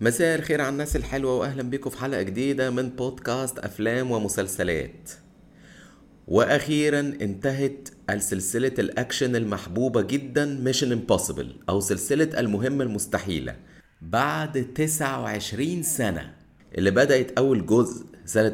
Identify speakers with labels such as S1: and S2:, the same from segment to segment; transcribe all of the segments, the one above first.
S1: مساء الخير على الناس الحلوة وأهلا بكم في حلقة جديدة من بودكاست أفلام ومسلسلات وأخيرا انتهت السلسلة الأكشن المحبوبة جدا ميشن امبوسيبل أو سلسلة المهمة المستحيلة بعد 29 سنة اللي بدأت أول جزء سنة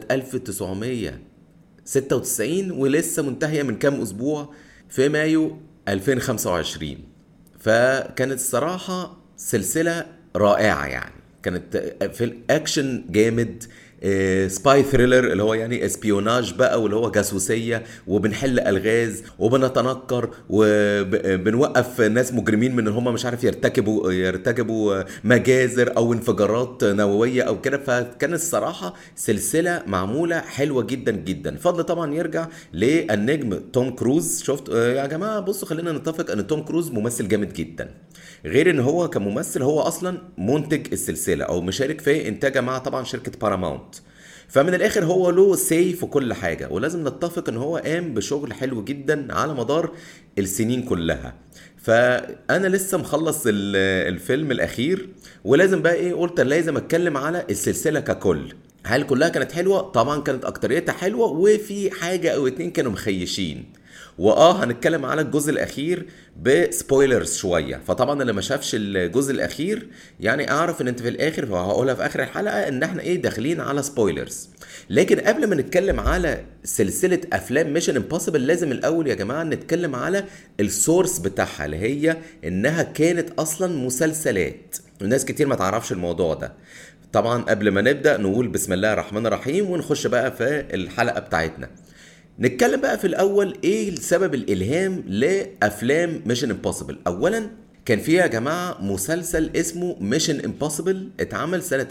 S1: 1996 ولسه منتهية من كام أسبوع في مايو 2025 فكانت الصراحة سلسلة رائعة يعني كانت في الاكشن جامد سباي ثريلر اللي هو يعني اسبيوناج بقى واللي هو جاسوسيه وبنحل الغاز وبنتنكر وبنوقف ناس مجرمين من ان هم مش عارف يرتكبوا يرتكبوا مجازر او انفجارات نوويه او كده فكان الصراحه سلسله معموله حلوه جدا جدا فضل طبعا يرجع للنجم توم كروز شفت يا جماعه بصوا خلينا نتفق ان توم كروز ممثل جامد جدا غير ان هو كممثل هو اصلا منتج السلسله او مشارك في انتاجها مع طبعا شركه باراماونت فمن الاخر هو له سي في كل حاجه ولازم نتفق ان هو قام بشغل حلو جدا على مدار السنين كلها فانا لسه مخلص الفيلم الاخير ولازم بقى ايه قلت لازم اتكلم على السلسله ككل هل كلها كانت حلوه طبعا كانت اكتريتها حلوه وفي حاجه او اتنين كانوا مخيشين واه هنتكلم على الجزء الاخير بسبويلرز شويه فطبعا اللي ما شافش الجزء الاخير يعني اعرف ان انت في الاخر وهقولها في اخر الحلقه ان احنا ايه داخلين على سبويلرز لكن قبل ما نتكلم على سلسله افلام ميشن امبوسيبل لازم الاول يا جماعه نتكلم على السورس بتاعها اللي هي انها كانت اصلا مسلسلات وناس كتير ما تعرفش الموضوع ده طبعا قبل ما نبدا نقول بسم الله الرحمن الرحيم ونخش بقى في الحلقه بتاعتنا نتكلم بقى في الاول ايه سبب الالهام لافلام ميشن امبوسيبل اولا كان فيها يا جماعه مسلسل اسمه ميشن امبوسيبل اتعمل سنه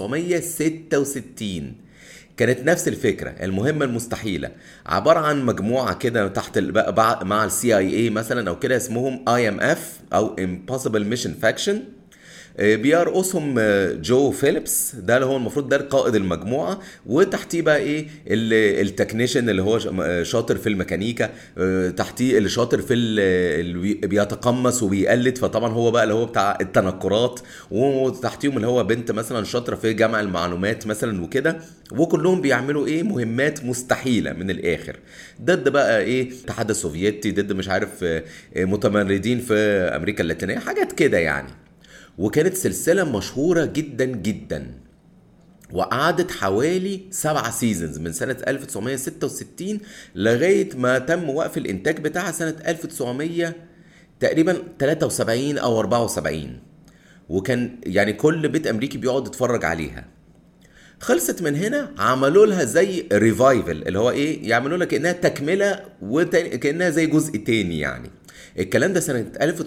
S1: 1966 كانت نفس الفكره المهمه المستحيله عباره عن مجموعه كده تحت بقى مع السي اي اي مثلا او كده اسمهم اي ام اف او امبوسيبل ميشن فاكشن بيرقصهم جو فيليبس ده اللي هو المفروض ده قائد المجموعه وتحتيه بقى ايه التكنيشن اللي هو شاطر في الميكانيكا تحتيه اللي شاطر في اللي بيتقمص وبيقلد فطبعا هو بقى اللي هو بتاع التنكرات وتحتيهم اللي هو بنت مثلا شاطره في جمع المعلومات مثلا وكده وكلهم بيعملوا ايه مهمات مستحيله من الاخر ضد بقى ايه الاتحاد السوفيتي ضد مش عارف متمردين في امريكا اللاتينيه حاجات كده يعني وكانت سلسلة مشهورة جدا جدا وقعدت حوالي سبعة سيزونز من سنة 1966 لغاية ما تم وقف الإنتاج بتاعها سنة 1900 تقريبا 73 أو 74 وكان يعني كل بيت أمريكي بيقعد يتفرج عليها خلصت من هنا عملوا لها زي ريفايفل اللي هو ايه يعملوا لها كانها تكمله وكانها زي جزء تاني يعني الكلام ده سنه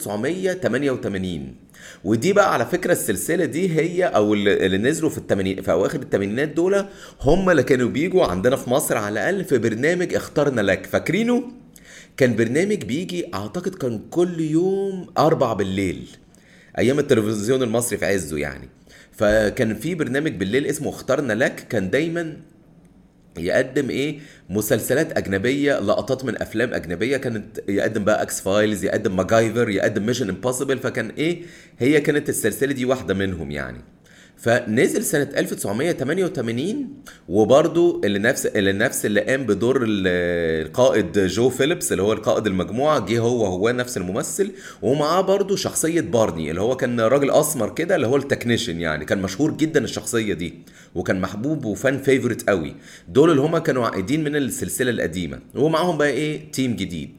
S1: 1988 ودي بقى على فكره السلسله دي هي او اللي نزلوا في التمانين في اواخر الثمانينات دول هم اللي كانوا بيجوا عندنا في مصر على الاقل في برنامج اخترنا لك فاكرينه كان برنامج بيجي اعتقد كان كل يوم أربع بالليل ايام التلفزيون المصري في عزه يعني فكان في برنامج بالليل اسمه اخترنا لك كان دايما يقدم ايه مسلسلات اجنبيه لقطات من افلام اجنبيه كانت يقدم بقى اكس فايلز يقدم ماجايفر يقدم ميشن امبوسيبل فكان ايه هي كانت السلسله دي واحده منهم يعني فنزل سنة 1988 وبرضه اللي نفس اللي نفس اللي قام بدور القائد جو فيليبس اللي هو القائد المجموعة جه هو هو نفس الممثل ومعاه برضه شخصية بارني اللي هو كان راجل أسمر كده اللي هو التكنيشن يعني كان مشهور جدا الشخصية دي وكان محبوب وفان فيفورت قوي دول اللي هما كانوا عائدين من السلسلة القديمة ومعاهم بقى إيه تيم جديد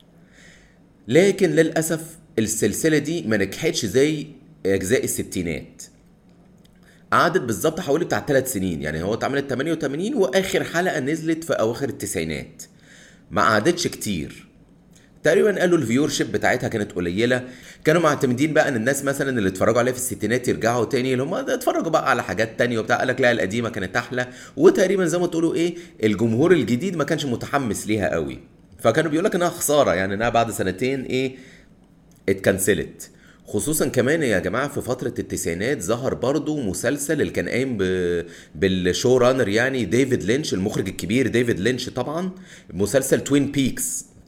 S1: لكن للأسف السلسلة دي ما نجحتش زي أجزاء الستينات قعدت بالظبط حوالي بتاع ثلاث سنين يعني هو اتعملت 88 واخر حلقه نزلت في اواخر التسعينات ما قعدتش كتير تقريبا قالوا الفيور شيب بتاعتها كانت قليله كانوا معتمدين بقى ان الناس مثلا اللي اتفرجوا عليها في الستينات يرجعوا تاني اللي هم اتفرجوا بقى على حاجات تانية وبتاع قال لك لا القديمه كانت احلى وتقريبا زي ما تقولوا ايه الجمهور الجديد ما كانش متحمس ليها قوي فكانوا بيقول لك انها خساره يعني انها بعد سنتين ايه اتكنسلت خصوصا كمان يا جماعه في فتره التسعينات ظهر برضو مسلسل اللي كان قايم ب... بالشو رانر يعني ديفيد لينش المخرج الكبير ديفيد لينش طبعا مسلسل توين بيكس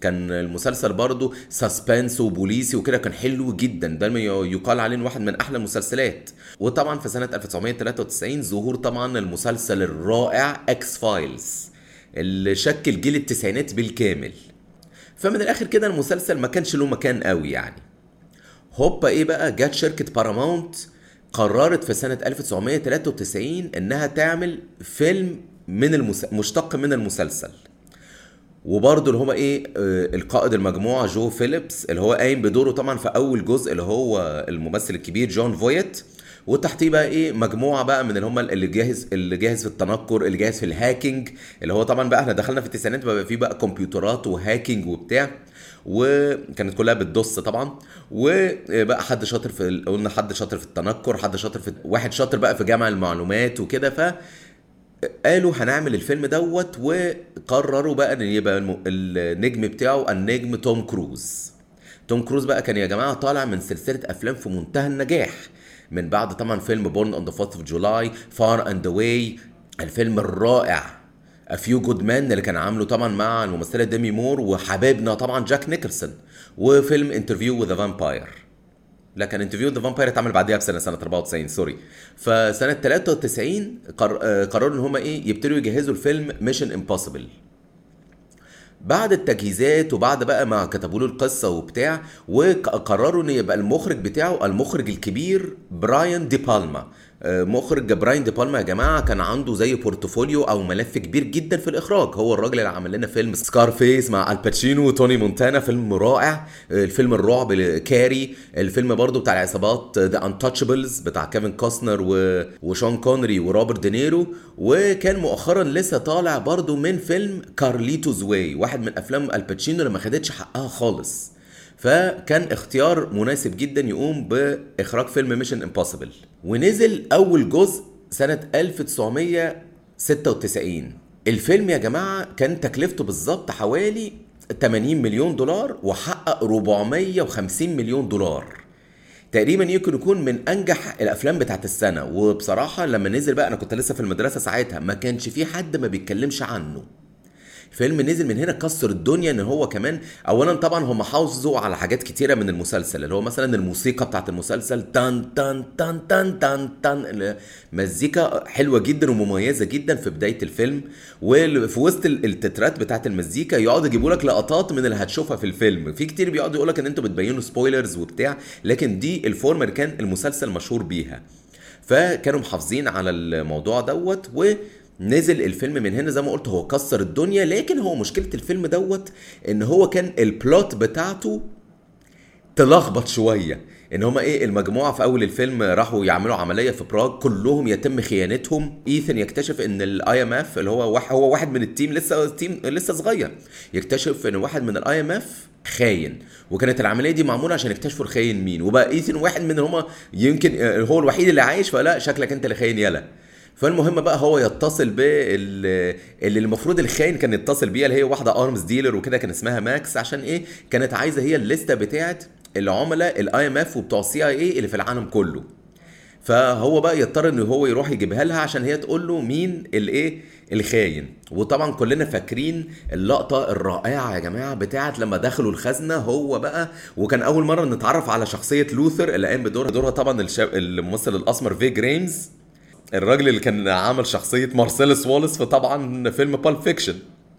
S1: كان المسلسل برضه سسبنس وبوليسي وكده كان حلو جدا دايما يقال عليه إنه واحد من احلى المسلسلات وطبعا في سنه 1993 ظهور طبعا المسلسل الرائع اكس فايلز اللي شكل جيل التسعينات بالكامل فمن الاخر كده المسلسل ما كانش له مكان قوي يعني هوبا ايه بقى جت شركه باراماونت قررت في سنه 1993 انها تعمل فيلم من المس... مشتق من المسلسل وبرضه اللي هو ايه آه، القائد المجموعه جو فيليبس اللي هو قايم بدوره طبعا في اول جزء اللي هو الممثل الكبير جون فويت وتحتيه بقى ايه مجموعه بقى من اللي هم اللي جاهز اللي جاهز في التنكر اللي جاهز في الهاكينج اللي هو طبعا بقى احنا دخلنا في التسعينات بقى في بقى كمبيوترات وهاكينج وبتاع وكانت كلها بتدوس طبعا وبقى حد شاطر في قلنا حد شاطر في التنكر حد شاطر في واحد شاطر بقى في جمع المعلومات وكده ف قالوا هنعمل الفيلم دوت وقرروا بقى ان يبقى الم- النجم بتاعه النجم توم كروز توم كروز بقى كان يا جماعه طالع من سلسله افلام في منتهى النجاح من بعد طبعا فيلم بورن اون ذا 4 اوف جولاي فار اند واي الفيلم الرائع A Few Good Men اللي كان عامله طبعا مع الممثله ديمي مور وحبايبنا طبعا جاك نيكلسون وفيلم انترفيو وذ فامباير لا كان انترفيو ذا فامباير اتعمل بعديها بسنه سنه 94 سوري فسنه 93 قر... آه، قرروا ان هم ايه يبتدوا يجهزوا الفيلم ميشن امبوسيبل بعد التجهيزات وبعد بقى ما كتبوا له القصه وبتاع وقرروا ان يبقى المخرج بتاعه المخرج الكبير براين دي بالما آه، مخرج براين دي بالما يا جماعه كان عنده زي بورتفوليو او ملف كبير جدا في الاخراج هو الراجل اللي عمل لنا فيلم سكارفيس مع الباتشينو وتوني مونتانا فيلم رائع آه، الفيلم الرعب كاري الفيلم برضو بتاع العصابات ذا انتاتشبلز بتاع كيفن كوستنر و... وشون كونري وروبرت دينيرو وكان مؤخرا لسه طالع برضو من فيلم كارليتوز واي واحد من افلام الباتشينو اللي ما خدتش حقها خالص فكان اختيار مناسب جدا يقوم باخراج فيلم ميشن امبوسيبل ونزل اول جزء سنه 1996 الفيلم يا جماعه كان تكلفته بالظبط حوالي 80 مليون دولار وحقق 450 مليون دولار تقريبا يمكن يكون من انجح الافلام بتاعت السنه وبصراحه لما نزل بقى انا كنت لسه في المدرسه ساعتها ما كانش في حد ما بيتكلمش عنه فيلم نزل من هنا كسر الدنيا ان هو كمان اولا طبعا هم حافظوا على حاجات كتيره من المسلسل اللي هو مثلا الموسيقى بتاعت المسلسل تان تان تان تان تان تان مزيكا حلوه جدا ومميزه جدا في بدايه الفيلم وفي وسط ال- التترات بتاعت المزيكا يقعدوا يجيبوا لك لقطات من اللي هتشوفها في الفيلم في كتير بيقعدوا يقول لك ان انتوا بتبينوا سبويلرز وبتاع لكن دي الفورمه اللي كان المسلسل مشهور بيها فكانوا محافظين على الموضوع دوت ونزل الفيلم من هنا زي ما قلت هو كسر الدنيا لكن هو مشكلة الفيلم دوت ان هو كان البلوت بتاعته تلخبط شويه ان هما ايه المجموعه في اول الفيلم راحوا يعملوا عمليه في براغ كلهم يتم خيانتهم ايثن يكتشف ان الاي ام اف اللي هو واحد هو واحد من التيم لسه تيم لسه صغير يكتشف ان واحد من الاي ام اف خاين وكانت العمليه دي معموله عشان يكتشفوا الخاين مين وبقى ايثن واحد من هما يمكن آه، هو الوحيد اللي عايش فلا شكلك انت اللي خاين يلا فالمهم بقى هو يتصل بال اللي المفروض الخاين كان يتصل بيها اللي هي واحده ارمز ديلر وكده كان اسمها ماكس عشان ايه كانت عايزه هي الليسته بتاعت العملاء الاي ام اف وبتوع السي اي اي اللي في العالم كله فهو بقى يضطر ان هو يروح يجيبها لها عشان هي تقول له مين الايه الخاين وطبعا كلنا فاكرين اللقطه الرائعه يا جماعه بتاعت لما دخلوا الخزنه هو بقى وكان اول مره نتعرف على شخصيه لوثر اللي قام بدورها دورها طبعا الشاب الممثل الاسمر في جريمز الراجل اللي كان عمل شخصيه مارسيلس واليس في طبعا فيلم بالب فيكشن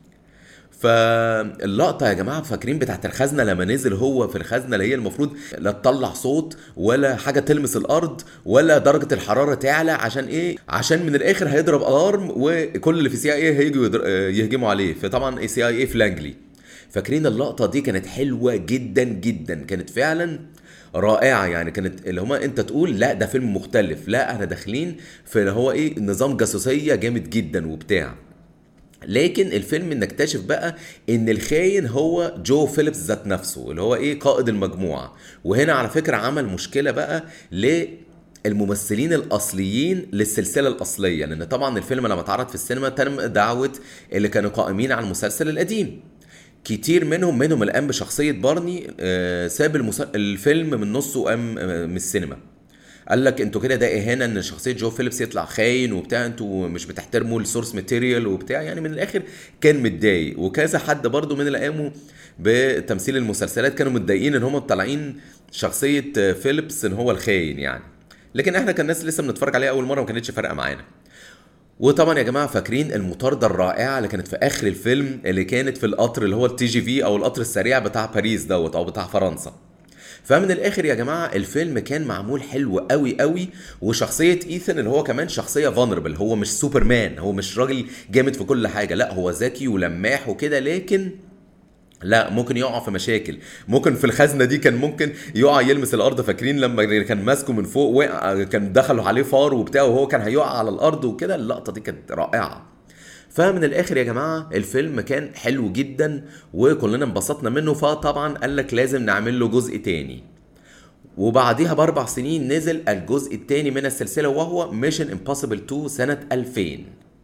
S1: فاللقطة يا جماعة فاكرين بتاعت الخزنة لما نزل هو في الخزنة اللي هي المفروض لا تطلع صوت ولا حاجة تلمس الأرض ولا درجة الحرارة تعلى عشان إيه؟ عشان من الآخر هيضرب ألارم وكل اللي في سي اي هيجوا يضر- يهجموا عليه فطبعا سي اي اي في لانجلي فاكرين اللقطة دي كانت حلوة جدا جدا كانت فعلا رائعة يعني كانت اللي هما انت تقول لا ده فيلم مختلف لا احنا داخلين في اللي هو ايه نظام جاسوسية جامد جدا وبتاع لكن الفيلم نكتشف بقى ان الخاين هو جو فيليبس ذات نفسه اللي هو ايه قائد المجموعه وهنا على فكره عمل مشكله بقى للممثلين الاصليين للسلسله الاصليه لان طبعا الفيلم لما اتعرض في السينما تم دعوه اللي كانوا قائمين على المسلسل القديم كتير منهم منهم اللي قام بشخصيه بارني آه، ساب المسل... الفيلم من نصه وقام آه، من السينما قال لك انتوا كده ده اهانه ان شخصيه جو فيليبس يطلع خاين وبتاع انتوا مش بتحترموا السورس ماتيريال وبتاع يعني من الاخر كان متضايق وكذا حد برضو من اللي قاموا بتمثيل المسلسلات كانوا متضايقين ان هم طالعين شخصيه فيليبس ان هو الخاين يعني لكن احنا كان الناس لسه بنتفرج عليها اول مره ما كانتش فارقه معانا وطبعا يا جماعه فاكرين المطارده الرائعه اللي كانت في اخر الفيلم اللي كانت في القطر اللي هو التي جي في او القطر السريع بتاع باريس دوت او بتاع فرنسا فمن الاخر يا جماعه الفيلم كان معمول حلو قوي قوي وشخصيه ايثن اللي هو كمان شخصيه فانربل هو مش سوبرمان هو مش راجل جامد في كل حاجه لا هو ذكي ولماح وكده لكن لا ممكن يقع في مشاكل ممكن في الخزنه دي كان ممكن يقع يلمس الارض فاكرين لما كان ماسكه من فوق وقع كان دخلوا عليه فار وبتاع وهو كان هيقع على الارض وكده اللقطه دي كانت رائعه فمن الاخر يا جماعه الفيلم كان حلو جدا وكلنا انبسطنا منه فطبعا قال لك لازم نعمل له جزء تاني وبعديها باربع سنين نزل الجزء الثاني من السلسله وهو ميشن امبوسيبل 2 سنه 2000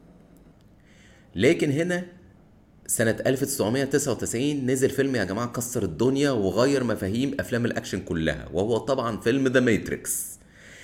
S1: لكن هنا سنة 1999 نزل فيلم يا جماعة كسر الدنيا وغير مفاهيم أفلام الأكشن كلها وهو طبعا فيلم ذا ماتريكس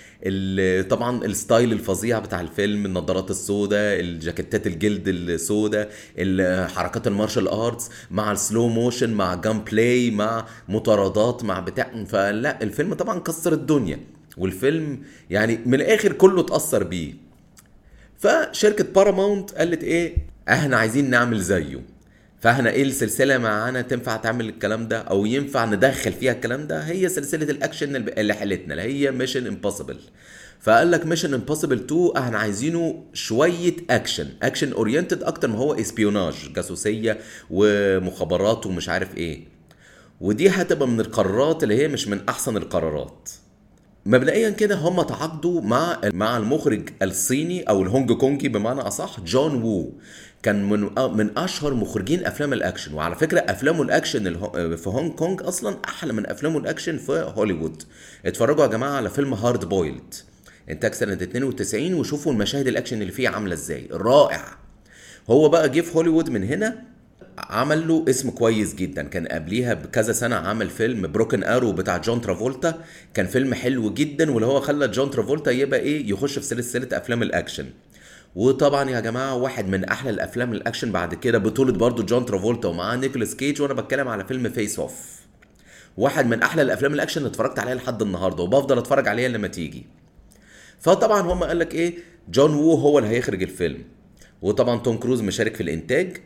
S1: طبعا الستايل الفظيع بتاع الفيلم النظارات السوداء الجاكيتات الجلد السوداء حركات المارشال ارتس مع السلو موشن مع جام بلاي مع مطاردات مع بتاع فلا الفيلم طبعا كسر الدنيا والفيلم يعني من الاخر كله اتاثر بيه فشركه باراماونت قالت ايه احنا عايزين نعمل زيه فاحنا ايه السلسله معانا تنفع تعمل الكلام ده او ينفع ندخل فيها الكلام ده هي سلسله الاكشن اللي حلتنا اللي هي ميشن امبوسيبل فقال لك ميشن امبوسيبل 2 احنا عايزينه شويه اكشن اكشن اورينتد اكتر ما هو اسبيوناج جاسوسيه ومخابرات ومش عارف ايه ودي هتبقى من القرارات اللي هي مش من احسن القرارات مبدئيا كده هم تعاقدوا مع مع المخرج الصيني او الهونج كونجي بمعنى اصح جون وو كان من من اشهر مخرجين افلام الاكشن وعلى فكره افلامه الاكشن في هونج كونج اصلا احلى من افلامه الاكشن في هوليوود اتفرجوا يا جماعه على فيلم هارد بويلد انتاج سنه 92 وشوفوا المشاهد الاكشن اللي فيه عامله ازاي رائع هو بقى جه في هوليوود من هنا عمل له اسم كويس جدا كان قبليها بكذا سنه عمل فيلم بروكن ارو بتاع جون ترافولتا كان فيلم حلو جدا واللي هو خلى جون ترافولتا يبقى ايه يخش في سلسله افلام الاكشن وطبعا يا جماعه واحد من احلى الافلام الاكشن بعد كده بطوله برضو جون ترافولتا ومعاه نيكولاس كيج وانا بتكلم على فيلم فيس اوف واحد من احلى الافلام الاكشن اللي اتفرجت عليها لحد النهارده وبفضل اتفرج عليها لما تيجي فطبعا هم قال لك ايه جون وو هو اللي هيخرج الفيلم وطبعا توم كروز مشارك في الانتاج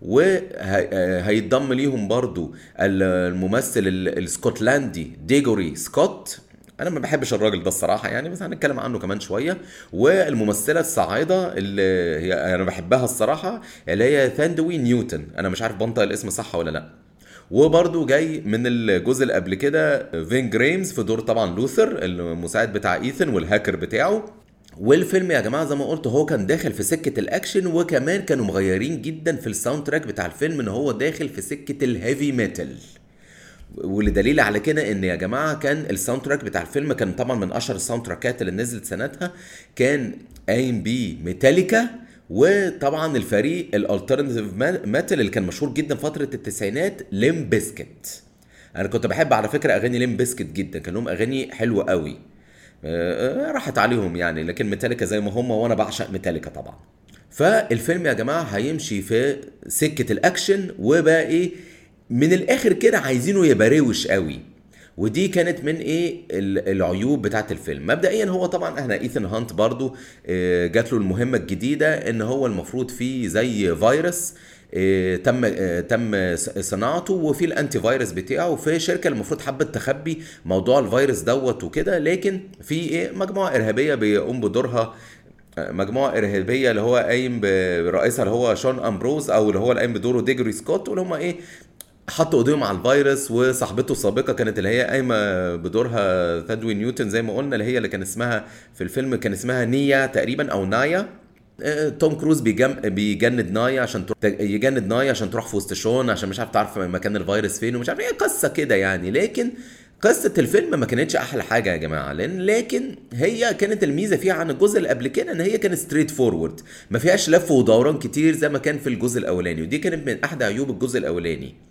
S1: وهيتضم ليهم برضو الممثل الاسكتلندي ديجوري سكوت انا ما بحبش الراجل ده الصراحه يعني بس هنتكلم عنه كمان شويه والممثله الصاعده اللي هي انا بحبها الصراحه اللي هي ثاندوي نيوتن انا مش عارف بنطق الاسم صح ولا لا وبرده جاي من الجزء اللي قبل كده فين جريمز في دور طبعا لوثر المساعد بتاع ايثن والهاكر بتاعه والفيلم يا جماعه زي ما قلت هو كان داخل في سكه الاكشن وكمان كانوا مغيرين جدا في الساوند تراك بتاع الفيلم ان هو داخل في سكه الهيفي ميتال ولدليل على كده ان يا جماعه كان الساوند تراك بتاع الفيلم كان طبعا من اشهر الساوند تراكات اللي نزلت سنتها كان قايم بيه ميتاليكا وطبعا الفريق الالترناتيف ميتال اللي كان مشهور جدا فتره التسعينات ليم بيسكت انا كنت بحب على فكره اغاني ليم بيسكت جدا كان لهم اغاني حلوه قوي راحت عليهم يعني لكن ميتاليكا زي ما هم وانا بعشق ميتاليكا طبعا فالفيلم يا جماعه هيمشي في سكه الاكشن وبقى ايه من الاخر كده عايزينه يبقى روش قوي ودي كانت من ايه العيوب بتاعت الفيلم مبدئيا هو طبعا احنا ايثن هانت برضو جات له المهمه الجديده ان هو المفروض فيه زي فيروس تم تم صناعته وفي الانتي فيروس بتاعه في شركه المفروض حبت تخبي موضوع الفيروس دوت وكده لكن في ايه مجموعه ارهابيه بيقوم بدورها مجموعه ارهابيه اللي هو قايم برئيسها اللي هو شون امبروز او اللي هو اللي قايم بدوره ديجري سكوت واللي هم ايه حطوا ايديهم على الفيروس وصاحبته السابقه كانت اللي هي قايمه بدورها ثادوي نيوتن زي ما قلنا اللي هي اللي كان اسمها في الفيلم كان اسمها نيا تقريبا او نايا توم كروز بيجم... بيجند نايا عشان تروح يجند نايا عشان تروح في وسط شون عشان مش عارف تعرف مكان الفيروس فين ومش عارف ايه قصه كده يعني لكن قصة الفيلم ما كانتش أحلى حاجة يا جماعة لأن لكن هي كانت الميزة فيها عن الجزء اللي قبل كده إن هي كانت ستريت فورورد ما فيهاش لف ودوران كتير زي ما كان في الجزء الأولاني ودي كانت من أحد عيوب الجزء الأولاني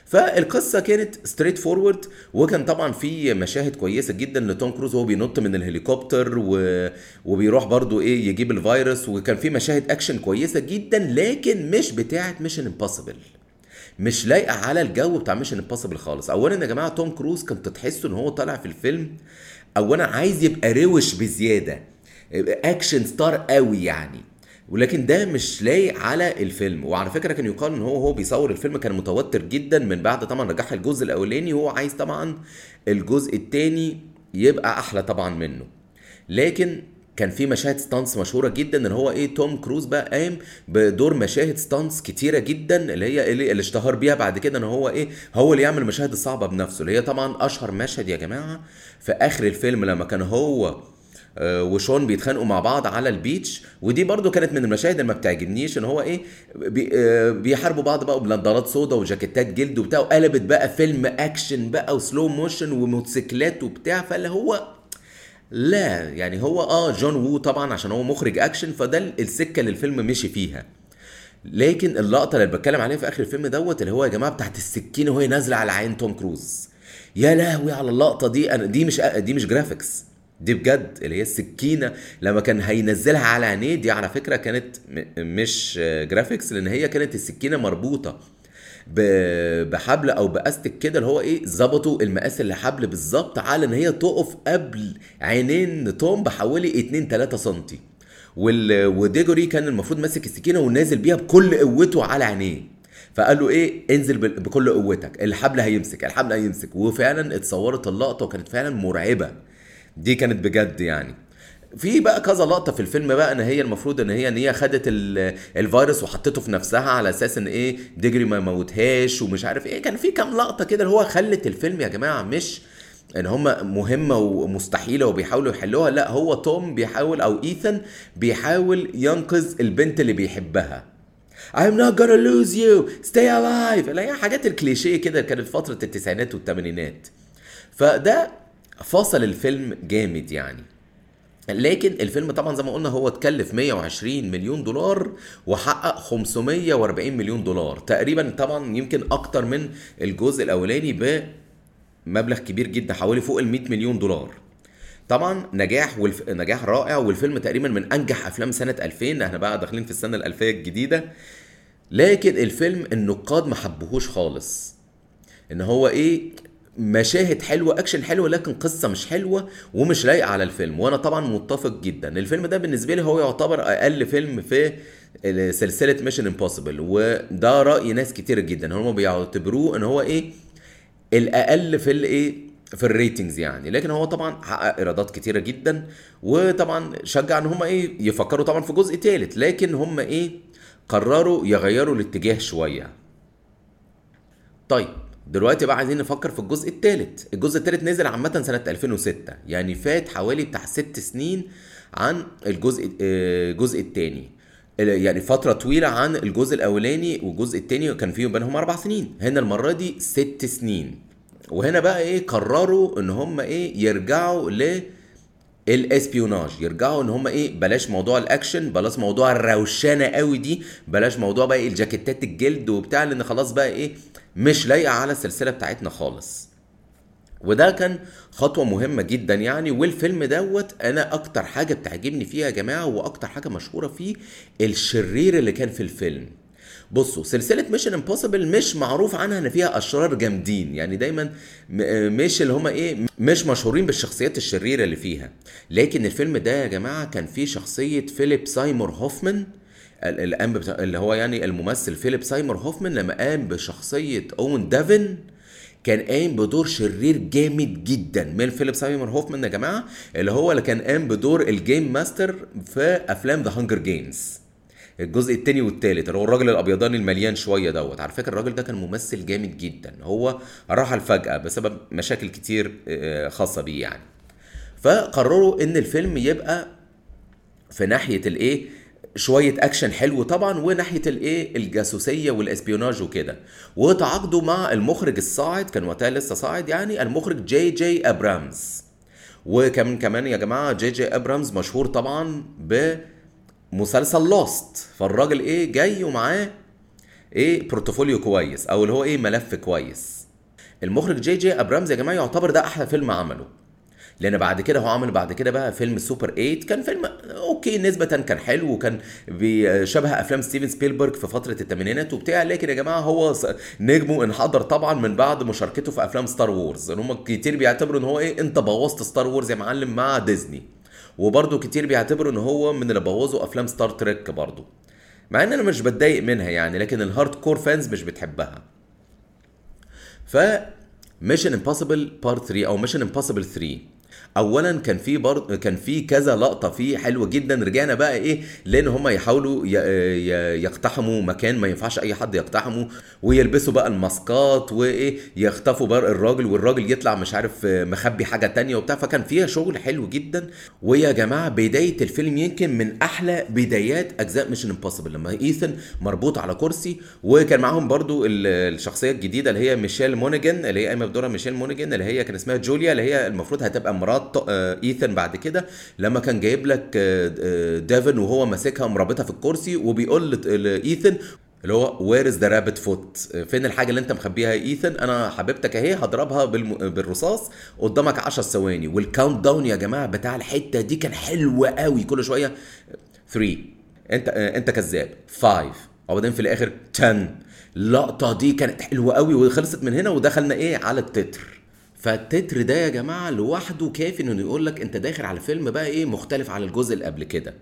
S1: فالقصه كانت ستريت فورورد وكان طبعا في مشاهد كويسه جدا لتوم كروز وهو بينط من الهليكوبتر و... وبيروح برضو ايه يجيب الفيروس وكان في مشاهد اكشن كويسه جدا لكن مش بتاعه ميشن امبوسيبل مش لايقه على الجو بتاع ميشن امبوسيبل خالص اولا يا جماعه توم كروز كنت تحسوا ان هو طالع في الفيلم اولا عايز يبقى روش بزياده اكشن ستار قوي يعني ولكن ده مش لايق على الفيلم وعلى فكره كان يقال ان هو هو بيصور الفيلم كان متوتر جدا من بعد طبعا نجاح الجزء الاولاني وهو عايز طبعا الجزء الثاني يبقى احلى طبعا منه لكن كان في مشاهد ستانس مشهوره جدا ان هو ايه توم كروز بقى قام بدور مشاهد ستانس كتيره جدا اللي هي اللي, اللي اشتهر بيها بعد كده ان هو ايه هو اللي يعمل المشاهد الصعبه بنفسه اللي هي طبعا اشهر مشهد يا جماعه في اخر الفيلم لما كان هو آه، وشون بيتخانقوا مع بعض على البيتش ودي برضو كانت من المشاهد اللي ما بتعجبنيش ان هو ايه بي آه، بيحاربوا بعض بقى بنضارات سودا وجاكيتات جلد وبتاع وقلبت بقى فيلم اكشن بقى وسلو موشن وموتوسيكلات وبتاع فاللي هو لا يعني هو اه جون وو طبعا عشان هو مخرج اكشن فده السكه اللي الفيلم مشي فيها لكن اللقطه اللي بتكلم عليها في اخر الفيلم دوت اللي هو يا جماعه بتاعت السكينه وهي نازله على عين توم كروز يا لهوي على اللقطه دي انا دي مش دي مش جرافيكس دي بجد اللي هي السكينه لما كان هينزلها على عينيه دي على فكره كانت م- مش جرافيكس لان هي كانت السكينه مربوطه ب- بحبل او باستك كده اللي هو ايه ظبطوا المقاس اللي حبل بالظبط على ان هي تقف قبل عينين توم بحوالي 2 3 سم وال... وديجوري كان المفروض ماسك السكينه ونازل بيها بكل قوته على عينيه فقال له ايه انزل بال- بكل قوتك الحبل هيمسك الحبل هيمسك وفعلا اتصورت اللقطه وكانت فعلا مرعبه دي كانت بجد يعني في بقى كذا لقطه في الفيلم بقى ان هي المفروض ان هي ان هي خدت ال- الفيروس وحطته في نفسها على اساس ان ايه ديجري ما يموتهاش ومش عارف ايه كان في كام لقطه كده اللي هو خلت الفيلم يا جماعه مش ان هم مهمه ومستحيله وبيحاولوا يحلوها لا هو توم بيحاول او ايثن بيحاول ينقذ البنت اللي بيحبها I'm not gonna lose you stay alive اللي هي حاجات الكليشيه كده كانت في فتره التسعينات والثمانينات فده فصل الفيلم جامد يعني لكن الفيلم طبعا زي ما قلنا هو اتكلف 120 مليون دولار وحقق 540 مليون دولار تقريبا طبعا يمكن اكتر من الجزء الاولاني بمبلغ كبير جدا حوالي فوق ال 100 مليون دولار طبعا نجاح والف... نجاح رائع والفيلم تقريبا من انجح افلام سنه 2000 احنا بقى داخلين في السنه الالفيه الجديده لكن الفيلم النقاد ما حبوهوش خالص ان هو ايه مشاهد حلوه اكشن حلوه لكن قصه مش حلوه ومش لايقه على الفيلم وانا طبعا متفق جدا الفيلم ده بالنسبه لي هو يعتبر اقل فيلم في سلسله ميشن امبوسيبل وده راي ناس كتير جدا هم بيعتبروه ان هو ايه الاقل في الايه في الريتنجز يعني لكن هو طبعا حقق ايرادات كتيره جدا وطبعا شجع ان هم ايه يفكروا طبعا في جزء تالت لكن هم ايه قرروا يغيروا الاتجاه شويه طيب دلوقتي بقى عايزين نفكر في الجزء الثالث الجزء الثالث نزل عامة سنة 2006 يعني فات حوالي بتاع ست سنين عن الجزء آه، الجزء الثاني يعني فترة طويلة عن الجزء الأولاني والجزء الثاني كان فيهم بينهم أربع سنين هنا المرة دي ست سنين وهنا بقى إيه قرروا إن هم إيه يرجعوا ل الاسبيوناج يرجعوا ان هم ايه بلاش موضوع الاكشن بلاش موضوع الروشنه قوي دي بلاش موضوع بقى إيه الجاكيتات الجلد وبتاع لان خلاص بقى ايه مش لايقه على السلسله بتاعتنا خالص وده كان خطوة مهمة جدا يعني والفيلم دوت أنا أكتر حاجة بتعجبني فيها يا جماعة وأكتر حاجة مشهورة فيه الشرير اللي كان في الفيلم بصوا سلسلة ميشن امبوسيبل مش معروف عنها ان فيها اشرار جامدين يعني دايما م- مش اللي هما ايه مش مشهورين بالشخصيات الشريرة اللي فيها لكن الفيلم ده يا جماعة كان فيه شخصية فيليب سايمور هوفمان ال- اللي قام بتا- اللي هو يعني الممثل فيليب سايمور هوفمان لما قام بشخصية اون دافن كان قايم بدور شرير جامد جدا من فيليب سايمون هوفمان يا جماعه اللي هو اللي كان قام بدور الجيم ماستر في افلام ذا هانجر جيمز الجزء التاني والتالت اللي هو الراجل الابيضاني المليان شويه دوت على فكره الراجل ده كان ممثل جامد جدا هو رحل فجاه بسبب مشاكل كتير آه، خاصه بيه يعني فقرروا ان الفيلم يبقى في ناحيه الايه شويه اكشن حلو طبعا وناحيه الايه الجاسوسيه والاسبيوناج وكده وتعاقدوا مع المخرج الصاعد كان وقتها لسه صاعد يعني المخرج جي جي ابرامز وكمان كمان يا جماعه جي جي ابرامز مشهور طبعا بمسلسل لوست فالراجل ايه جاي ومعاه ايه بورتفوليو كويس او اللي هو ايه ملف كويس المخرج جي جي ابرامز يا جماعه يعتبر ده احلى فيلم عمله لان بعد كده هو عمل بعد كده بقى فيلم سوبر 8 كان فيلم اوكي نسبه كان حلو وكان شبه افلام ستيفن سبيلبرج في فتره الثمانينات وبتاع لكن يا جماعه هو نجمه انحدر طبعا من بعد مشاركته في افلام ستار وورز ان هم كتير بيعتبروا ان هو ايه انت بوظت ستار وورز يا معلم مع ديزني وبرده كتير بيعتبروا ان هو من اللي بوظوا افلام ستار تريك برضه مع ان انا مش بتضايق منها يعني لكن الهارد كور فانز مش بتحبها ف ميشن امبوسيبل بارت 3 او ميشن امبوسيبل 3 اولا كان في برضه كان في كذا لقطه فيه حلوه جدا رجعنا بقى ايه لان هم يحاولوا يقتحموا مكان ما ينفعش اي حد يقتحمه ويلبسوا بقى الماسكات وايه يخطفوا بقى الراجل والراجل يطلع مش عارف مخبي حاجه تانية وبتاع فكان فيها شغل حلو جدا ويا جماعه بدايه الفيلم يمكن من احلى بدايات اجزاء ميشن امبوسيبل لما ايثن مربوط على كرسي وكان معاهم برضو الشخصيه الجديده اللي هي ميشيل مونيجان اللي هي قايمه بدورها ميشيل مونيجان اللي هي كان اسمها جوليا اللي هي المفروض هتبقى مرات ايثن بعد كده لما كان جايب لك ديفن وهو ماسكها مرابطها في الكرسي وبيقول لايثن اللي هو وير از ذا رابت فوت فين الحاجه اللي انت مخبيها يا ايثن انا حبيبتك اهي هضربها بالم... بالرصاص قدامك 10 ثواني والكاونت داون يا جماعه بتاع الحته دي كان حلو قوي كل شويه 3 انت انت كذاب 5 وبعدين في الاخر 10 اللقطه دي كانت حلوه قوي وخلصت من هنا ودخلنا ايه على التتر فالتتر ده يا جماعه لوحده كافي انه يقول لك انت داخل على فيلم بقى ايه مختلف على الجزء اللي قبل كده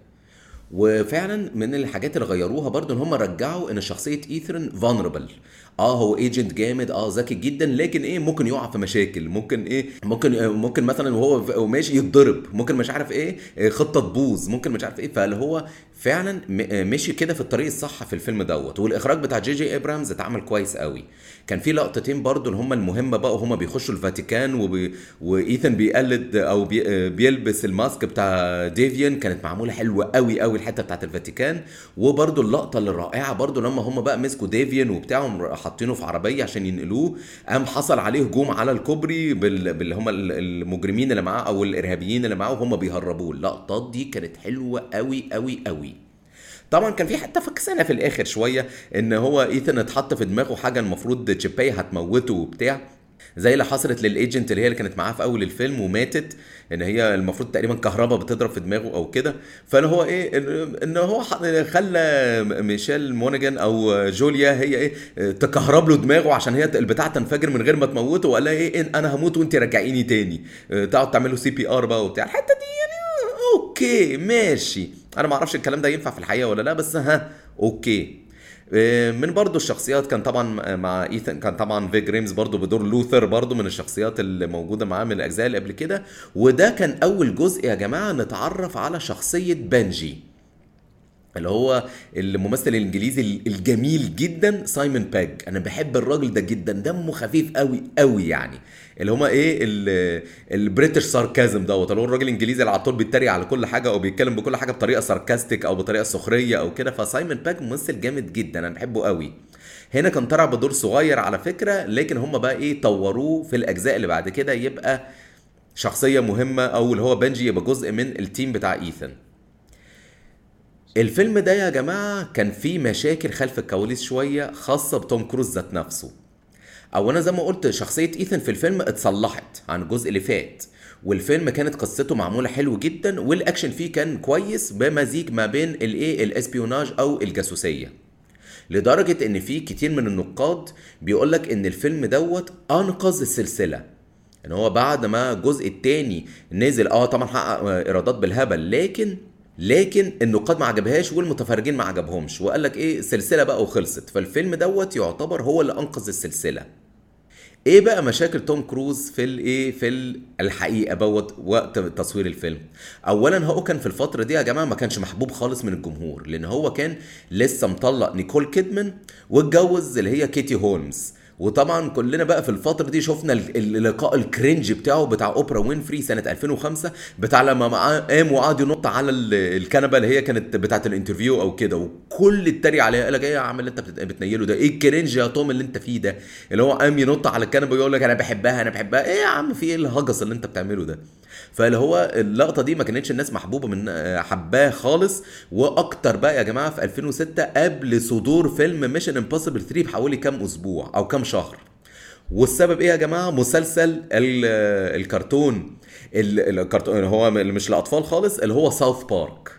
S1: وفعلا من الحاجات اللي غيروها برضو ان هم رجعوا ان شخصيه ايثرن فانربل اه هو ايجنت جامد اه ذكي جدا لكن ايه ممكن يقع في مشاكل ممكن ايه ممكن ممكن مثلا وهو ماشي يتضرب ممكن مش عارف ايه خطه تبوظ ممكن مش عارف ايه فاللي هو فعلا مشي كده في الطريق الصح في الفيلم دوت والاخراج بتاع جي جي ابرامز اتعمل كويس قوي كان في لقطتين برضو اللي هم المهمه بقى وهم بيخشوا الفاتيكان وبي... وايثن بيقلد او بي... بيلبس الماسك بتاع ديفيان كانت معموله حلوه قوي قوي الحته بتاعت الفاتيكان وبرضو اللقطه اللي رائعه برضو لما هم بقى مسكوا ديفيان وبتاعهم حاطينه في عربيه عشان ينقلوه قام حصل عليه هجوم على الكوبري بال... باللي هم المجرمين اللي معاه او الارهابيين اللي معاه وهم بيهربوه اللقطات دي كانت حلوه قوي قوي قوي طبعا كان في حتى فكسانه في الاخر شويه ان هو ايثن اتحط في دماغه حاجه المفروض تشيباي هتموته وبتاع زي اللي حصلت للايجنت اللي هي اللي كانت معاه في اول الفيلم وماتت ان هي المفروض تقريبا كهرباء بتضرب في دماغه او كده فاللي هو ايه ان هو خلى ميشيل مونيجان او جوليا هي ايه تكهرب له دماغه عشان هي البتاع تنفجر من غير ما تموته وقال لها ايه إن انا هموت وانت رجعيني تاني تقعد تعمل له سي بي ار بقى وبتاع الحته دي يعني اوكي ماشي انا ما اعرفش الكلام ده ينفع في الحقيقه ولا لا بس ها اوكي من برضو الشخصيات كان طبعا مع ايثن كان طبعا فيج ريمز برضو بدور لوثر برضو من الشخصيات اللي موجوده معاه من الاجزاء اللي قبل كده وده كان اول جزء يا جماعه نتعرف على شخصيه بنجي اللي هو الممثل الانجليزي الجميل جدا سايمون باج انا بحب الراجل ده جدا دمه خفيف قوي قوي يعني اللي هما ايه البريتش ساركازم دوت اللي هو الراجل الانجليزي اللي على طول بيتريق على كل حاجه او بيتكلم بكل حاجه بطريقه ساركاستيك او بطريقه سخريه او كده فسايمون باج ممثل جامد جدا انا بحبه قوي هنا كان طلع بدور صغير على فكره لكن هم بقى ايه طوروه في الاجزاء اللي بعد كده يبقى شخصيه مهمه او اللي هو بنجي يبقى جزء من التيم بتاع ايثن الفيلم ده يا جماعة كان فيه مشاكل خلف الكواليس شوية خاصة بتوم كروز ذات نفسه أو أنا زي ما قلت شخصية إيثن في الفيلم اتصلحت عن الجزء اللي فات والفيلم كانت قصته معمولة حلو جدا والأكشن فيه كان كويس بمزيج ما بين الإيه الاسبيوناج أو الجاسوسية لدرجة إن في كتير من النقاد بيقولك إن الفيلم دوت أنقذ السلسلة ان هو بعد ما الجزء التاني نزل اه طبعا حقق ايرادات بالهبل لكن لكن النقاد ما عجبهاش والمتفرجين ما عجبهمش وقال لك ايه سلسله بقى وخلصت فالفيلم دوت يعتبر هو اللي انقذ السلسله ايه بقى مشاكل توم كروز في الايه في الحقيقه بوت وقت تصوير الفيلم اولا هو كان في الفتره دي يا جماعه ما كانش محبوب خالص من الجمهور لان هو كان لسه مطلق نيكول كيدمان واتجوز اللي هي كيتي هولمز وطبعا كلنا بقى في الفتره دي شفنا اللقاء الكرنج بتاعه بتاع اوبرا وينفري سنه 2005 بتاع لما قام وقعد ينط على الكنبه اللي هي كانت بتاعه الانترفيو او كده وكل اتريق عليها قال لك ايه يا عم اللي انت بتنيله ده ايه الكرنج يا توم اللي انت فيه ده اللي هو قام ينط على الكنبه ويقول لك انا بحبها انا بحبها ايه يا عم في ايه الهجس اللي انت بتعمله ده فاللي هو اللقطه دي ما كانتش الناس محبوبه من حباه خالص واكتر بقى يا جماعه في 2006 قبل صدور فيلم ميشن امبوسيبل 3 بحوالي كام اسبوع او كام شهر والسبب ايه يا جماعه مسلسل ال- الكرتون ال- الكرتون اللي هو مش الاطفال خالص اللي هو ساوث بارك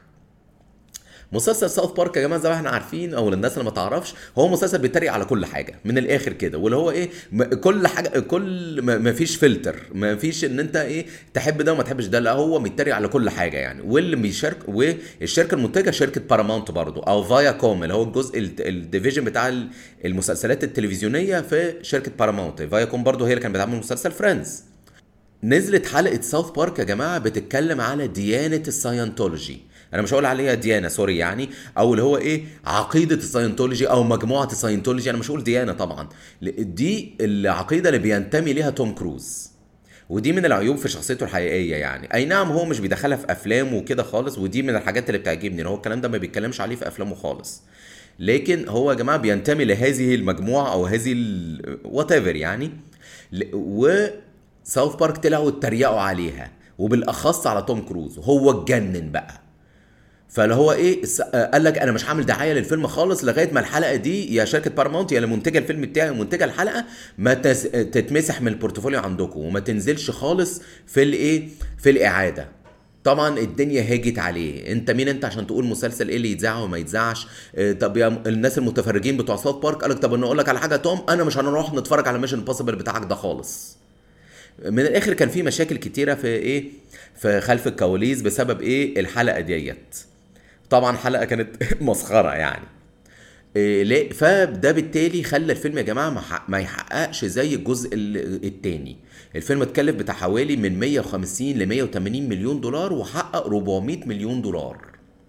S1: مسلسل ساوث بارك يا جماعه زي ما احنا عارفين او للناس اللي ما تعرفش هو مسلسل بيتريق على كل حاجه من الاخر كده واللي هو ايه م- كل حاجه كل ما ما فيش فلتر ما فيش ان انت ايه تحب ده وما تحبش ده لا هو بيتريق على كل حاجه يعني واللي بيشارك والشركه المنتجه شركه باراماونت برضو او فايا كوم اللي هو الجزء ال- الديفيجن بتاع ال- المسلسلات التلفزيونيه في شركه باراماونت فايا كوم برضو هي اللي كانت بتعمل مسلسل فريندز نزلت حلقة ساوث بارك يا جماعة بتتكلم على ديانة الساينتولوجي انا مش هقول عليها ديانة سوري يعني او اللي هو ايه عقيدة الساينتولوجي او مجموعة الساينتولوجي انا مش هقول ديانة طبعا ل- دي العقيدة اللي بينتمي ليها توم كروز ودي من العيوب في شخصيته الحقيقيه يعني اي نعم هو مش بيدخلها في افلامه وكده خالص ودي من الحاجات اللي بتعجبني ان هو الكلام ده ما بيتكلمش عليه في افلامه خالص لكن هو يا جماعه بينتمي لهذه المجموعه او هذه وات ايفر يعني ل- و ساوث بارك طلعوا اتريقوا عليها وبالاخص على توم كروز وهو اتجنن بقى فاللي هو ايه س- آه، قال لك انا مش هعمل دعايه للفيلم خالص لغايه ما الحلقه دي يا شركه بارامونت يا اللي منتجه الفيلم بتاعي ومنتجه الحلقه ما تس... تتمسح من البورتفوليو عندكم وما تنزلش خالص في الايه في الاعاده طبعا الدنيا هاجت عليه انت مين انت عشان تقول مسلسل ايه اللي يتذاع وما يتذاعش اه، طب يا م- الناس المتفرجين بتوع ساوث بارك قالك طب انا اقول لك على حاجه يا توم انا مش هنروح نتفرج على ميشن امبوسيبل بتاعك ده خالص من الاخر كان في مشاكل كتيره في ايه في خلف الكواليس بسبب ايه الحلقه ديت طبعا حلقه كانت مسخره يعني إيه ليه فده بالتالي خلى الفيلم يا جماعه ما حق- ما يحققش زي الجزء ال- التاني الفيلم اتكلف بتاع حوالي من 150 ل 180 مليون دولار وحقق 400 مليون دولار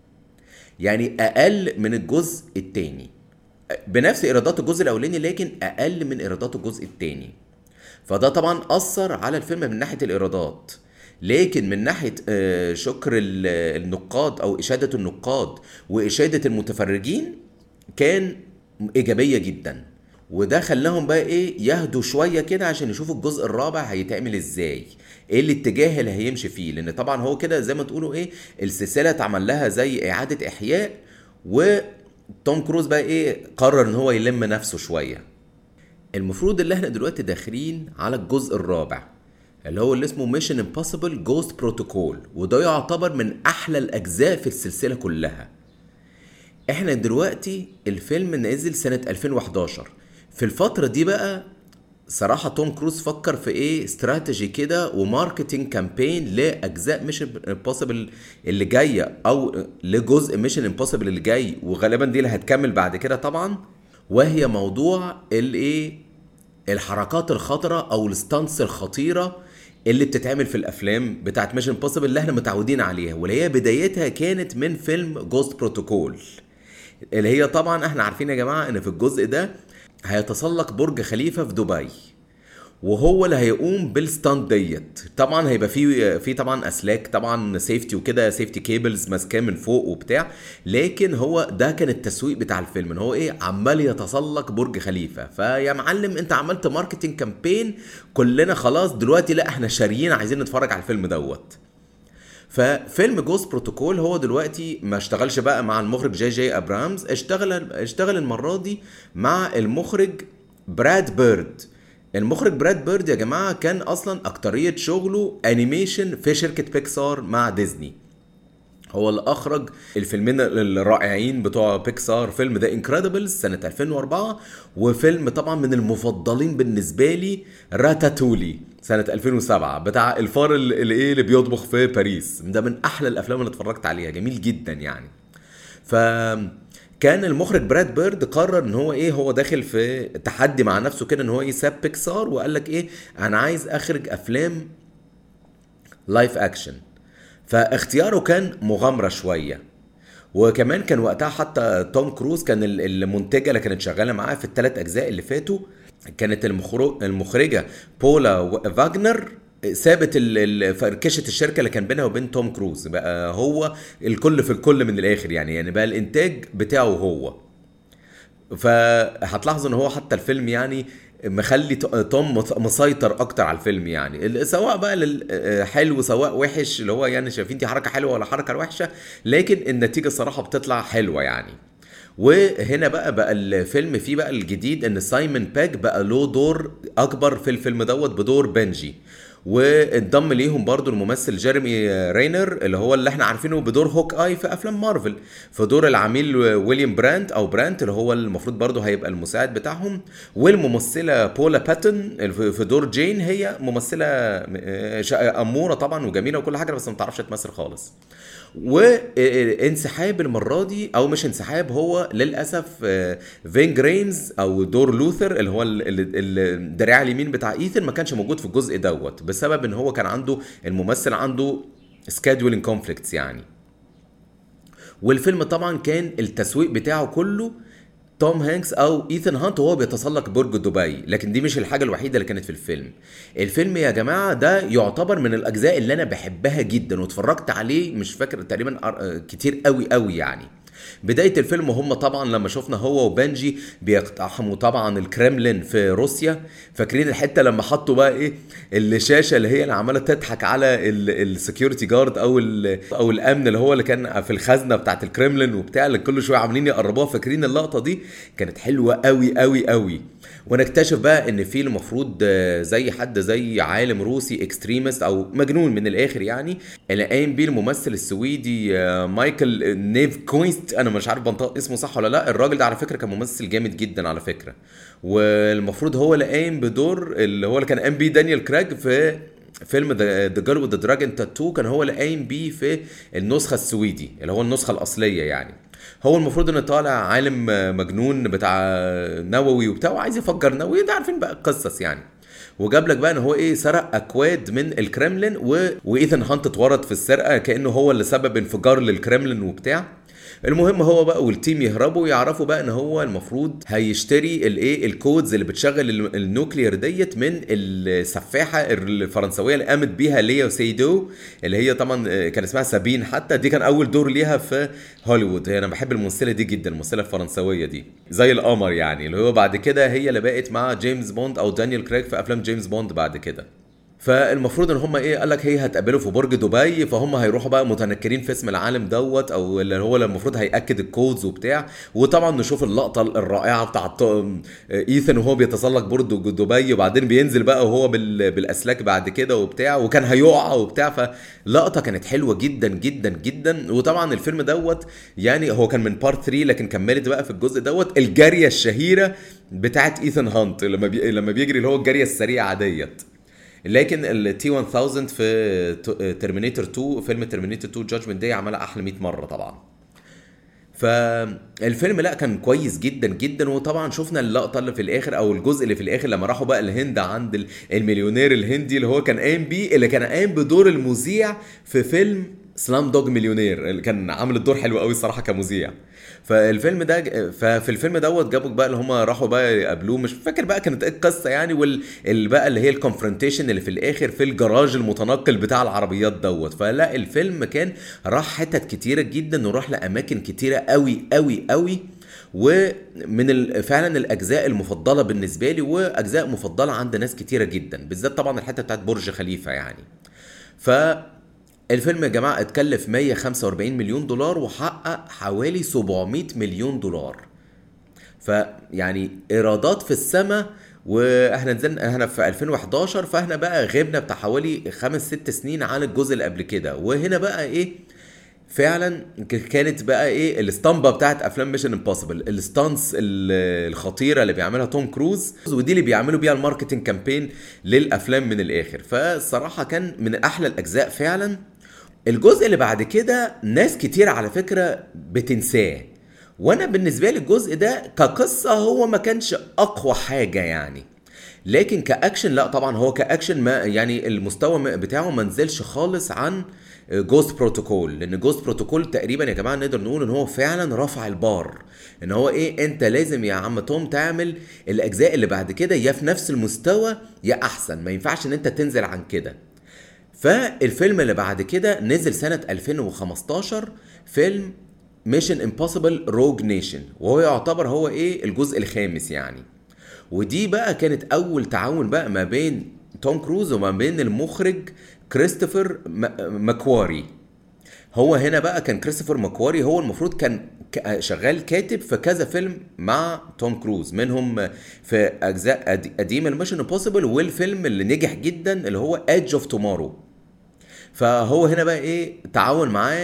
S1: يعني اقل من الجزء التاني بنفس ايرادات الجزء الاولاني لكن اقل من ايرادات الجزء التاني فده طبعا اثر على الفيلم من ناحيه الايرادات لكن من ناحيه آه، شكر ال- النقاد او اشاده النقاد واشاده المتفرجين كان ايجابيه جدا وده خلاهم بقى ايه يهدوا شويه كده عشان يشوفوا الجزء الرابع هيتعمل ازاي ايه الاتجاه اللي هيمشي فيه لان طبعا هو كده زي ما تقولوا ايه السلسله اتعمل لها زي اعاده احياء وتوم كروز بقى ايه قرر ان هو يلم نفسه شويه المفروض اللي احنا دلوقتي داخلين على الجزء الرابع اللي هو اللي اسمه ميشن امبوسيبل جوست بروتوكول وده يعتبر من احلى الاجزاء في السلسله كلها احنا دلوقتي الفيلم نزل سنة 2011 في الفترة دي بقى صراحة توم كروز فكر في ايه استراتيجي كده وماركتينج كامبين لاجزاء ميشن امبوسيبل اللي جاية او لجزء ميشن امبوسيبل اللي جاي وغالبا دي اللي هتكمل بعد كده طبعا وهي موضوع الايه الحركات الخطرة او الستانس الخطيرة اللي بتتعمل في الافلام بتاعت ميشن امبوسيبل اللي احنا متعودين عليها واللي هي بدايتها كانت من فيلم جوست بروتوكول اللي هي طبعا احنا عارفين يا جماعه ان في الجزء ده هيتسلق برج خليفه في دبي وهو اللي هيقوم بالستاند ديت طبعا هيبقى في في طبعا اسلاك طبعا سيفتي وكده سيفتي كيبلز ماسكاه من فوق وبتاع لكن هو ده كان التسويق بتاع الفيلم ان هو ايه عمال يتسلق برج خليفه فيا معلم انت عملت ماركتنج كامبين كلنا خلاص دلوقتي لا احنا شاريين عايزين نتفرج على الفيلم دوت ففيلم جوست بروتوكول هو دلوقتي ما اشتغلش بقى مع المخرج جي جي ابرامز اشتغل اشتغل المره دي مع المخرج براد بيرد المخرج براد بيرد يا جماعه كان اصلا اكتريه شغله انيميشن في شركه بيكسار مع ديزني هو اللي اخرج الفيلمين الرائعين بتوع بيكسار فيلم ذا انكريدبلز سنه 2004 وفيلم طبعا من المفضلين بالنسبه لي راتاتولي سنه 2007 بتاع الفار اللي اللي ايه اللي بيطبخ في باريس ده من احلى الافلام اللي اتفرجت عليها جميل جدا يعني ف كان المخرج براد بيرد قرر ان هو ايه هو داخل في تحدي مع نفسه كده ان هو يساب بيكسار وقال لك ايه انا عايز اخرج افلام لايف اكشن فاختياره كان مغامره شويه وكمان كان وقتها حتى توم كروز كان ال- المنتجه اللي كانت شغاله معاه في الثلاث اجزاء اللي فاتوا كانت المخرج المخرجه بولا و- فاجنر سابت ال- ال- فركشه الشركه اللي كان بينها وبين توم كروز بقى هو الكل في الكل من الاخر يعني يعني بقى الانتاج بتاعه هو فهتلاحظوا ان هو حتى الفيلم يعني مخلي ت- توم مس- مسيطر اكتر على الفيلم يعني ال- سواء بقى لل- آه، حلو سواء وحش اللي هو يعني شايفين دي حركه حلوه ولا حركه وحشه لكن النتيجه الصراحه بتطلع حلوه يعني وهنا بقى بقى الفيلم فيه بقى الجديد ان سايمون باك بقى له دور اكبر في الفيلم دوت بدور بنجي وانضم ليهم برضو الممثل جيرمي رينر اللي هو اللي احنا عارفينه بدور هوك اي في افلام مارفل في دور العميل ويليام براند او برانت اللي هو المفروض برضو هيبقى المساعد بتاعهم والممثله بولا باتن في دور جين هي ممثله آه، شا- اموره طبعا وجميله وكل حاجه بس ما بتعرفش تمثل خالص وانسحاب المره دي او مش انسحاب هو للاسف آه، فين جرينز او دور لوثر اللي هو ال- ال- ال- الدراع اليمين بتاع ايثن ما كانش موجود في الجزء دوت بسبب ان هو كان عنده الممثل عنده سكادولينج كونفليكتس يعني والفيلم طبعا كان التسويق بتاعه كله توم هانكس او ايثان هانت وهو بيتسلق برج دبي لكن دي مش الحاجه الوحيده اللي كانت في الفيلم الفيلم يا جماعه ده يعتبر من الاجزاء اللي انا بحبها جدا واتفرجت عليه مش فاكر تقريبا أر- كتير قوي قوي يعني بداية الفيلم هم طبعا لما شفنا هو وبنجي بيقتحموا طبعا الكرemlin في روسيا فاكرين الحتة لما حطوا بقى ايه الشاشة اللي هي اللي عمالة تضحك على السكيورتي جارد او ال او الامن اللي هو اللي كان في الخزنة بتاعت الكرemlin وبتاع اللي كل شوية عاملين يقربوها فاكرين اللقطة دي كانت حلوة قوي قوي قوي ونكتشف بقى ان في المفروض آه، زي حد زي عالم روسي اكستريمست او مجنون من الاخر يعني اللي قايم بيه الممثل السويدي آه، مايكل نيف كويست انا مش عارف بنطق اسمه صح ولا لا الراجل ده على فكره كان ممثل جامد جدا على فكره والمفروض هو اللي قايم بدور اللي هو اللي كان قايم بيه دانيال كراج في فيلم ذا جيرل وذ دراجون تاتو كان هو اللي قايم بيه في النسخه السويدي اللي هو النسخه الاصليه يعني هو المفروض ان طالع عالم مجنون بتاع نووي وبتاع وعايز يفجر نووي انت عارفين بقى القصص يعني وجاب لك بقى ان هو ايه سرق اكواد من الكرemlin و... وايثن هانت اتورط في السرقه كانه هو اللي سبب انفجار للكرemlin وبتاع المهم هو بقى والتيم يهربوا ويعرفوا بقى ان هو المفروض هيشتري الايه الكودز اللي بتشغل ال- النوكلير ديت من السفاحه الفرنسويه اللي قامت بيها ليا سيدو اللي هي طبعا آه، كان اسمها سابين حتى دي كان اول دور ليها في هوليوود هي انا بحب الممثله دي جدا الممثله الفرنسويه دي زي القمر يعني اللي هو بعد كده هي اللي بقت مع جيمس بوند او دانيال كريج في افلام جيمس بوند بعد كده فالمفروض ان هم ايه قال لك هي هتقابله في برج دبي فهم هيروحوا بقى متنكرين في اسم العالم دوت او اللي هو اللي المفروض هياكد الكودز وبتاع وطبعا نشوف اللقطه الرائعه بتاعت ايثن وهو بيتسلق برج دبي وبعدين بينزل بقى وهو بال- بالاسلاك بعد كده وبتاع وكان هيقع وبتاع فلقطه كانت حلوه جدا جدا جدا وطبعا الفيلم دوت يعني هو كان من بارت 3 لكن كملت بقى في الجزء دوت الجاريه الشهيره بتاعت ايثن هانت لما بي... لما بيجري اللي هو الجاريه السريعه ديت لكن التي 1000 في ترمينيتور 2 فيلم ترمينيتور 2 جادجمنت داي عملها احلى 100 مره طبعا فالفيلم لا كان كويس جدا جدا وطبعا شفنا اللقطه اللي في الاخر او الجزء اللي في الاخر لما راحوا بقى الهند عند ال- المليونير الهندي اللي هو كان قايم بيه اللي كان قايم بدور المذيع في فيلم سلام دوج مليونير اللي كان عامل الدور حلو قوي الصراحه كمذيع فالفيلم ده ففي الفيلم دوت جابوا بقى اللي هم راحوا بقى يقابلوه مش فاكر بقى كانت ايه القصه يعني وال ال- بقى اللي هي الكونفرونتيشن اللي في الاخر في الجراج المتنقل بتاع العربيات دوت فلا الفيلم كان راح حتت كتيره جدا وراح لاماكن كتيره قوي قوي قوي ومن ال- فعلا الاجزاء المفضله بالنسبه لي واجزاء مفضله عند ناس كتيره جدا بالذات طبعا الحته بتاعت برج خليفه يعني ف الفيلم يا جماعه اتكلف 145 مليون دولار وحقق حوالي 700 مليون دولار فيعني ايرادات في السماء واحنا نزلنا احنا في 2011 فاحنا بقى غبنا بتاع حوالي خمس ست سنين عن الجزء اللي قبل كده وهنا بقى ايه فعلا ك- كانت بقى ايه الاسطمبه بتاعت افلام ميشن امبوسيبل الستانس ال- الخطيره اللي بيعملها توم كروز ودي اللي بيعملوا بيها الماركتنج كامبين للافلام من الاخر فالصراحه كان من احلى الاجزاء فعلا الجزء اللي بعد كده ناس كتير على فكره بتنساه وانا بالنسبه لي الجزء ده كقصه هو ما كانش اقوى حاجه يعني لكن كاكشن لا طبعا هو كاكشن ما يعني المستوى بتاعه ما نزلش خالص عن جوست بروتوكول لان جوست بروتوكول تقريبا يا جماعه نقدر نقول ان هو فعلا رفع البار ان هو ايه انت لازم يا عم توم تعمل الاجزاء اللي بعد كده يا في نفس المستوى يا احسن ما ينفعش ان انت تنزل عن كده فالفيلم اللي بعد كده نزل سنة 2015 فيلم ميشن امبوسيبل روج نيشن وهو يعتبر هو ايه الجزء الخامس يعني ودي بقى كانت اول تعاون بقى ما بين توم كروز وما بين المخرج كريستوفر م- ماكواري هو هنا بقى كان كريستوفر ماكواري هو المفروض كان ك- شغال كاتب في كذا فيلم مع توم كروز منهم في اجزاء قد- قديمه الميشن امبوسيبل والفيلم اللي نجح جدا اللي هو ايدج اوف تومورو فهو هنا بقى ايه تعاون معاه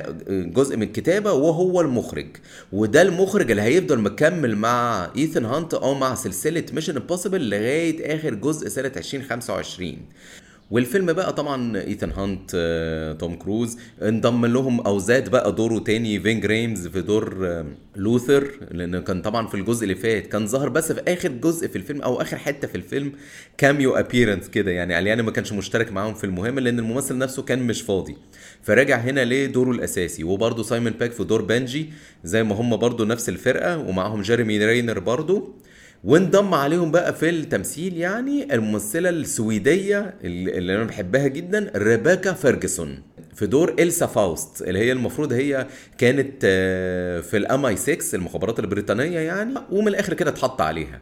S1: كجزء من الكتابه وهو المخرج وده المخرج اللي هيفضل مكمل مع ايثن هانت او مع سلسله ميشن امبوسيبل لغايه اخر جزء سنه 2025 والفيلم بقى طبعا ايثان هانت آه، توم كروز انضم لهم او زاد بقى دوره تاني فين جريمز في دور آه، لوثر لانه كان طبعا في الجزء اللي فات كان ظهر بس في اخر جزء في الفيلم او اخر حته في الفيلم كاميو ابييرنس كده يعني علياني ما كانش مشترك معاهم في المهمه لان الممثل نفسه كان مش فاضي فرجع هنا لدوره الاساسي وبرده سايمون باك في دور بنجي زي ما هم برده نفس الفرقه ومعاهم جيريمي رينر برده وانضم عليهم بقى في التمثيل يعني الممثله السويديه اللي اللي انا بحبها جدا ريبيكا فيرجسون في دور إلسا فاوست اللي هي المفروض هي كانت آه، في الام اي 6 المخابرات البريطانيه يعني ومن الاخر كده اتحط عليها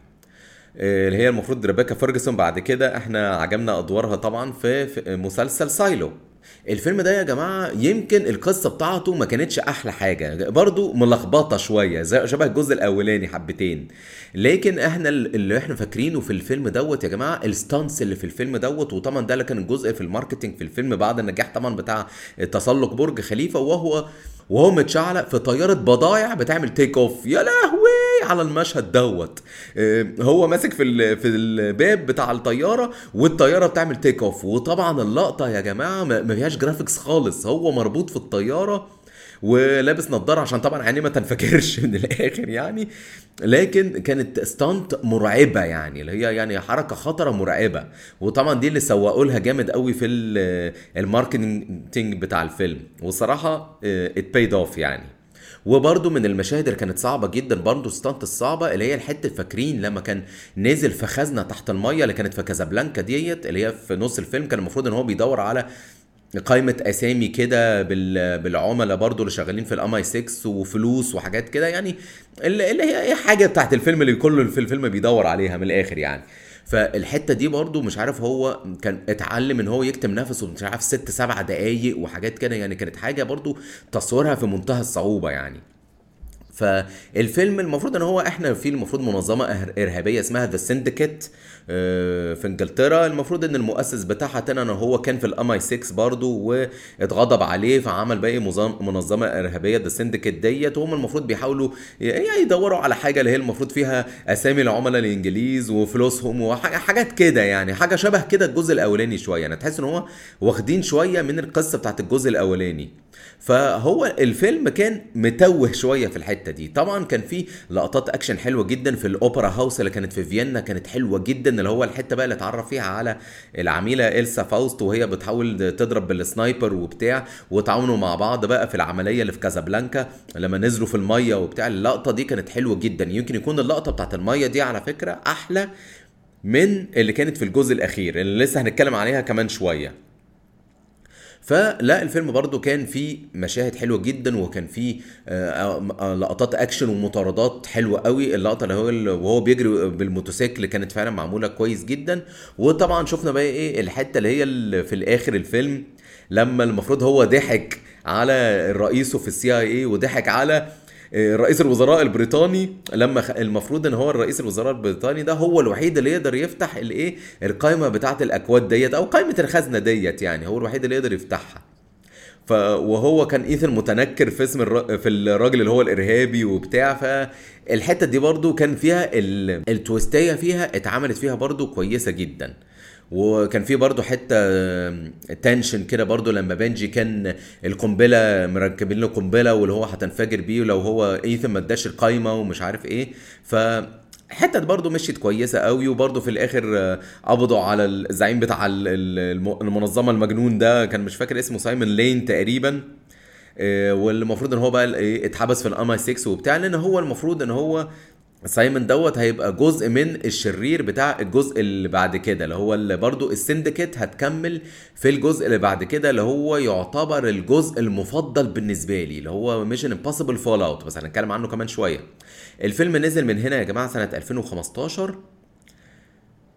S1: آه، اللي هي المفروض ريبيكا فيرجسون بعد كده احنا عجبنا ادوارها طبعا في في مسلسل سايلو الفيلم ده يا جماعه يمكن القصه بتاعته ما كانتش احلى حاجه برضو ملخبطه شويه زي شبه الجزء الاولاني حبتين لكن احنا اللي احنا فاكرينه في الفيلم دوت يا جماعه الستانس اللي في الفيلم دوت وطبعا ده اللي كان الجزء في الماركتنج في الفيلم بعد النجاح طبعا بتاع تسلق برج خليفه وهو وهو متشعلق في طياره بضايع بتعمل تيك اوف يا لهوي على المشهد دوت آه، هو ماسك في ال- في الباب بتاع الطياره والطياره بتعمل تيك اوف وطبعا اللقطه يا جماعه ما ما فيهاش جرافيكس خالص هو مربوط في الطياره ولابس نظاره عشان طبعا عينيه ما تنفجرش من الاخر يعني لكن كانت ستانت مرعبه يعني اللي هي يعني حركه خطره مرعبه وطبعا دي اللي سوقوا لها جامد قوي في ال- الماركتنج بتاع الفيلم والصراحه ات بايد اوف يعني وبرده من المشاهد اللي كانت صعبه جدا برده ستانت الصعبه اللي هي الحته فاكرين لما كان نازل في خزنه تحت الميه اللي كانت في كازابلانكا ديت اللي هي في نص الفيلم كان المفروض ان هو بيدور على قائمة أسامي كده بال- بالعملاء برضو اللي شغالين في الام اي 6 وفلوس وحاجات كده يعني اللي اللي هي ايه حاجة بتاعت الفيلم اللي كل في الفيلم بيدور عليها من الآخر يعني فالحتة دي برضو مش عارف هو كان اتعلم ان هو يكتم نفسه مش عارف ست سبع دقايق وحاجات كده يعني كانت حاجة برضو تصويرها في منتهى الصعوبة يعني فالفيلم المفروض ان هو احنا في المفروض منظمه إر- ارهابيه اسمها ذا سندكيت في انجلترا المفروض ان المؤسس بتاعها تاني انا هو كان في الام اي 6 برضه واتغضب عليه فعمل بقى إيه مظام- منظمه ارهابيه ذا سندكيت ديت وهم المفروض بيحاولوا ي- يعني يدوروا على حاجه اللي هي المفروض فيها اسامي العملاء الانجليز وفلوسهم وحاجات كده يعني حاجه شبه كده الجزء الاولاني شويه يعني تحس ان هو واخدين شويه من القصه بتاعت الجزء الاولاني فهو الفيلم كان متوه شويه في الحته دي طبعا كان في لقطات اكشن حلوه جدا في الاوبرا هاوس اللي كانت في فيينا كانت حلوه جدا اللي هو الحته بقى اللي اتعرف فيها على العميله إلسا فاوست وهي بتحاول تضرب بالسنايبر وبتاع وتعاونوا مع بعض بقى في العمليه اللي في كازابلانكا لما نزلوا في الميه وبتاع اللقطه دي كانت حلوه جدا يمكن يكون اللقطه بتاعت الميه دي على فكره احلى من اللي كانت في الجزء الاخير اللي لسه هنتكلم عليها كمان شويه فلا الفيلم برضو كان فيه مشاهد حلوه جدا وكان فيه آه، آه، لقطات اكشن ومطاردات حلوه قوي اللقطه اللي هو ال- وهو بيجري بالموتوسيكل كانت فعلا معموله كويس جدا وطبعا شفنا بقى ايه الحته اللي هي ال- في الاخر الفيلم لما المفروض هو ضحك على رئيسه في السي اي اي وضحك على رئيس الوزراء البريطاني لما خ- المفروض ان هو الرئيس الوزراء البريطاني ده هو الوحيد اللي يقدر يفتح الايه القائمه بتاعه الاكواد ديت او قائمه الخزنه ديت يعني هو الوحيد اللي يقدر يفتحها ف وهو كان ايثن متنكر في اسم الر... في الراجل اللي هو الارهابي وبتاع فالحته دي برضو كان فيها ال... التويستيه فيها اتعملت فيها برضو كويسه جدا وكان في برضه حته تنشن كده برضه لما بنجي كان القنبله مركبين له قنبله واللي هو هتنفجر بيه ولو هو ايثن ما اداش القايمه ومش عارف ايه ف حتة برضه مشيت كويسة قوي وبرضه في الآخر آه، قبضوا على الزعيم بتاع ال- ال- الم- المنظمة المجنون ده كان مش فاكر اسمه سايمون لين تقريبا آه، والمفروض ان هو بقى ايه اتحبس في الام اي 6 وبتاع لان هو المفروض ان هو سايمون دوت هيبقى جزء من الشرير بتاع الجزء اللي بعد كده اللي هو اللي برضو السندكيت هتكمل في الجزء اللي بعد كده اللي هو يعتبر الجزء المفضل بالنسبه لي اللي هو ميشن امبوسيبل فول اوت بس هنتكلم عنه كمان شويه الفيلم نزل من هنا يا جماعه سنه 2015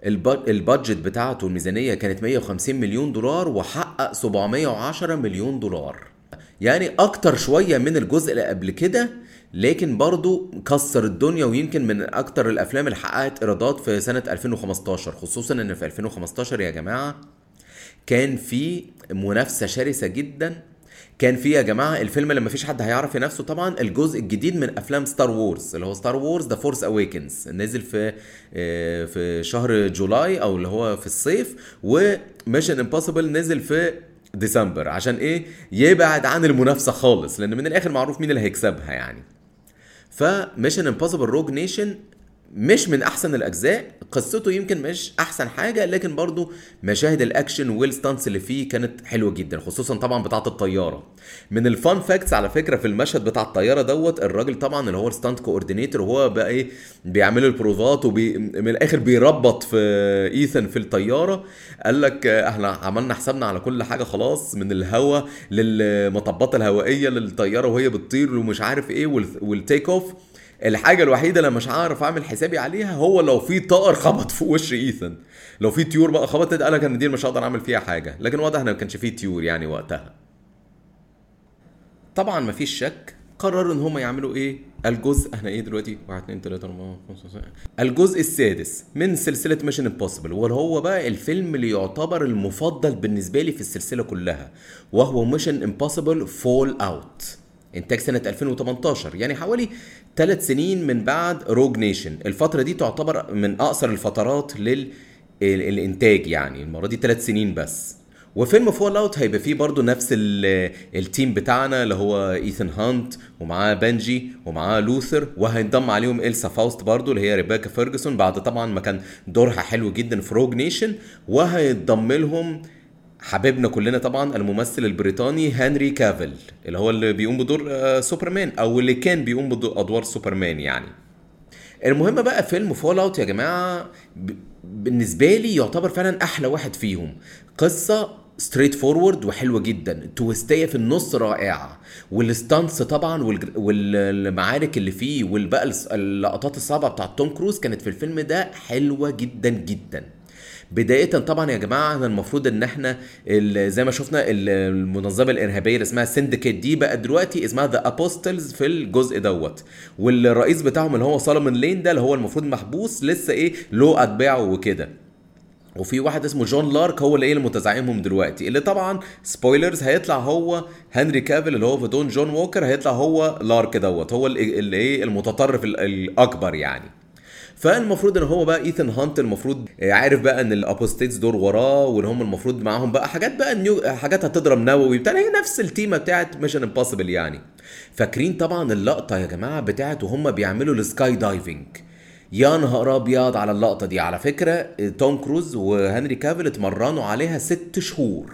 S1: الب- البادجت بتاعته الميزانية كانت 150 مليون دولار وحقق 710 مليون دولار يعني اكتر شوية من الجزء اللي قبل كده لكن برضو كسر الدنيا ويمكن من اكتر الافلام اللي حققت ايرادات في سنة 2015 خصوصا ان في 2015 يا جماعة كان في منافسة شرسة جدا كان في يا جماعة الفيلم اللي مفيش حد هيعرف ينافسه طبعا الجزء الجديد من افلام ستار وورز اللي هو ستار وورز ذا فورس اويكنز نزل في آه، في شهر جولاي او اللي هو في الصيف وميشن امبوسيبل نزل في ديسمبر عشان ايه يبعد عن المنافسة خالص لان من الاخر معروف مين اللي هيكسبها يعني فميشن امبوسيبل روج نيشن مش من احسن الاجزاء قصته يمكن مش احسن حاجه لكن برضو مشاهد الاكشن والستانس اللي فيه كانت حلوه جدا خصوصا طبعا بتاعه الطياره من الفان فاكتس على فكره في المشهد بتاع الطياره دوت الراجل طبعا اللي هو الستانت كوردينيتور وهو بقى ايه بيعمل البروفات وبي من الاخر بيربط في ايثن في الطياره قال لك آه، احنا عملنا حسابنا على كل حاجه خلاص من الهواء للمطبات الهوائيه للطياره وهي بتطير ومش عارف ايه وال- والتيك اوف الحاجة الوحيدة اللي مش عارف اعمل حسابي عليها هو لو في طائر خبط في وش ايثن لو في طيور بقى خبطت قال لك ان دي مش هقدر اعمل فيها حاجة لكن واضح ان ما كانش فيه طيور يعني وقتها طبعا مفيش شك قرروا ان هم يعملوا ايه الجزء احنا ايه دلوقتي 1 2 3 4 5 6 الجزء السادس من سلسله ميشن امبوسيبل وهو بقى الفيلم اللي يعتبر المفضل بالنسبه لي في السلسله كلها وهو ميشن امبوسيبل فول اوت انتاج سنه 2018 يعني حوالي ثلاث سنين من بعد روج نيشن الفتره دي تعتبر من اقصر الفترات للانتاج يعني المره دي ثلاث سنين بس وفيلم فول اوت هيبقى فيه برضو نفس ال- التيم بتاعنا اللي هو ايثن هانت ومعاه بنجي ومعاه لوثر وهينضم عليهم إلسا فاوست برضو اللي هي ريبيكا فيرجسون بعد طبعا ما كان دورها حلو جدا في روج نيشن وهيتضم لهم حبيبنا كلنا طبعا الممثل البريطاني هنري كافيل اللي هو اللي بيقوم بدور آه، سوبرمان او اللي كان بيقوم بادوار سوبرمان يعني المهم بقى فيلم فول اوت يا جماعه ب... بالنسبه لي يعتبر فعلا احلى واحد فيهم قصه ستريت فورورد وحلوه جدا تويستيه في النص رائعه والستانس طبعا والج- والمعارك اللي فيه والبقى الس- اللقطات الصعبه بتاعت توم كروز كانت في الفيلم ده حلوه جدا جدا بداية طبعا يا جماعة احنا المفروض ان احنا ال- زي ما شفنا ال- المنظمة الارهابية اللي اسمها سندكيت دي بقى دلوقتي اسمها ذا ابوستلز في الجزء دوت والرئيس بتاعهم اللي هو سولomon لين ده اللي هو المفروض محبوس لسه ايه له اتباعه وكده وفي واحد اسمه جون لارك هو اللي ايه المتزعمهم دلوقتي اللي طبعا سبويلرز هيطلع هو هنري كافيل اللي هو في دون جون ووكر هيطلع هو لارك دوت هو اللي اللي ايه المتطرف ال- الاكبر يعني فالمفروض ان هو بقى ايثن هانت المفروض عارف بقى ان الابوستيتس دول وراه وان هم المفروض معاهم بقى حاجات بقى نيو حاجات هتضرب نووي بتاع هي نفس التيمه بتاعت ميشن امبوسيبل يعني فاكرين طبعا اللقطه يا جماعه بتاعت وهم بيعملوا السكاي دايفنج يا نهار ابيض على اللقطه دي على فكره توم كروز وهنري كافيل اتمرنوا عليها ست شهور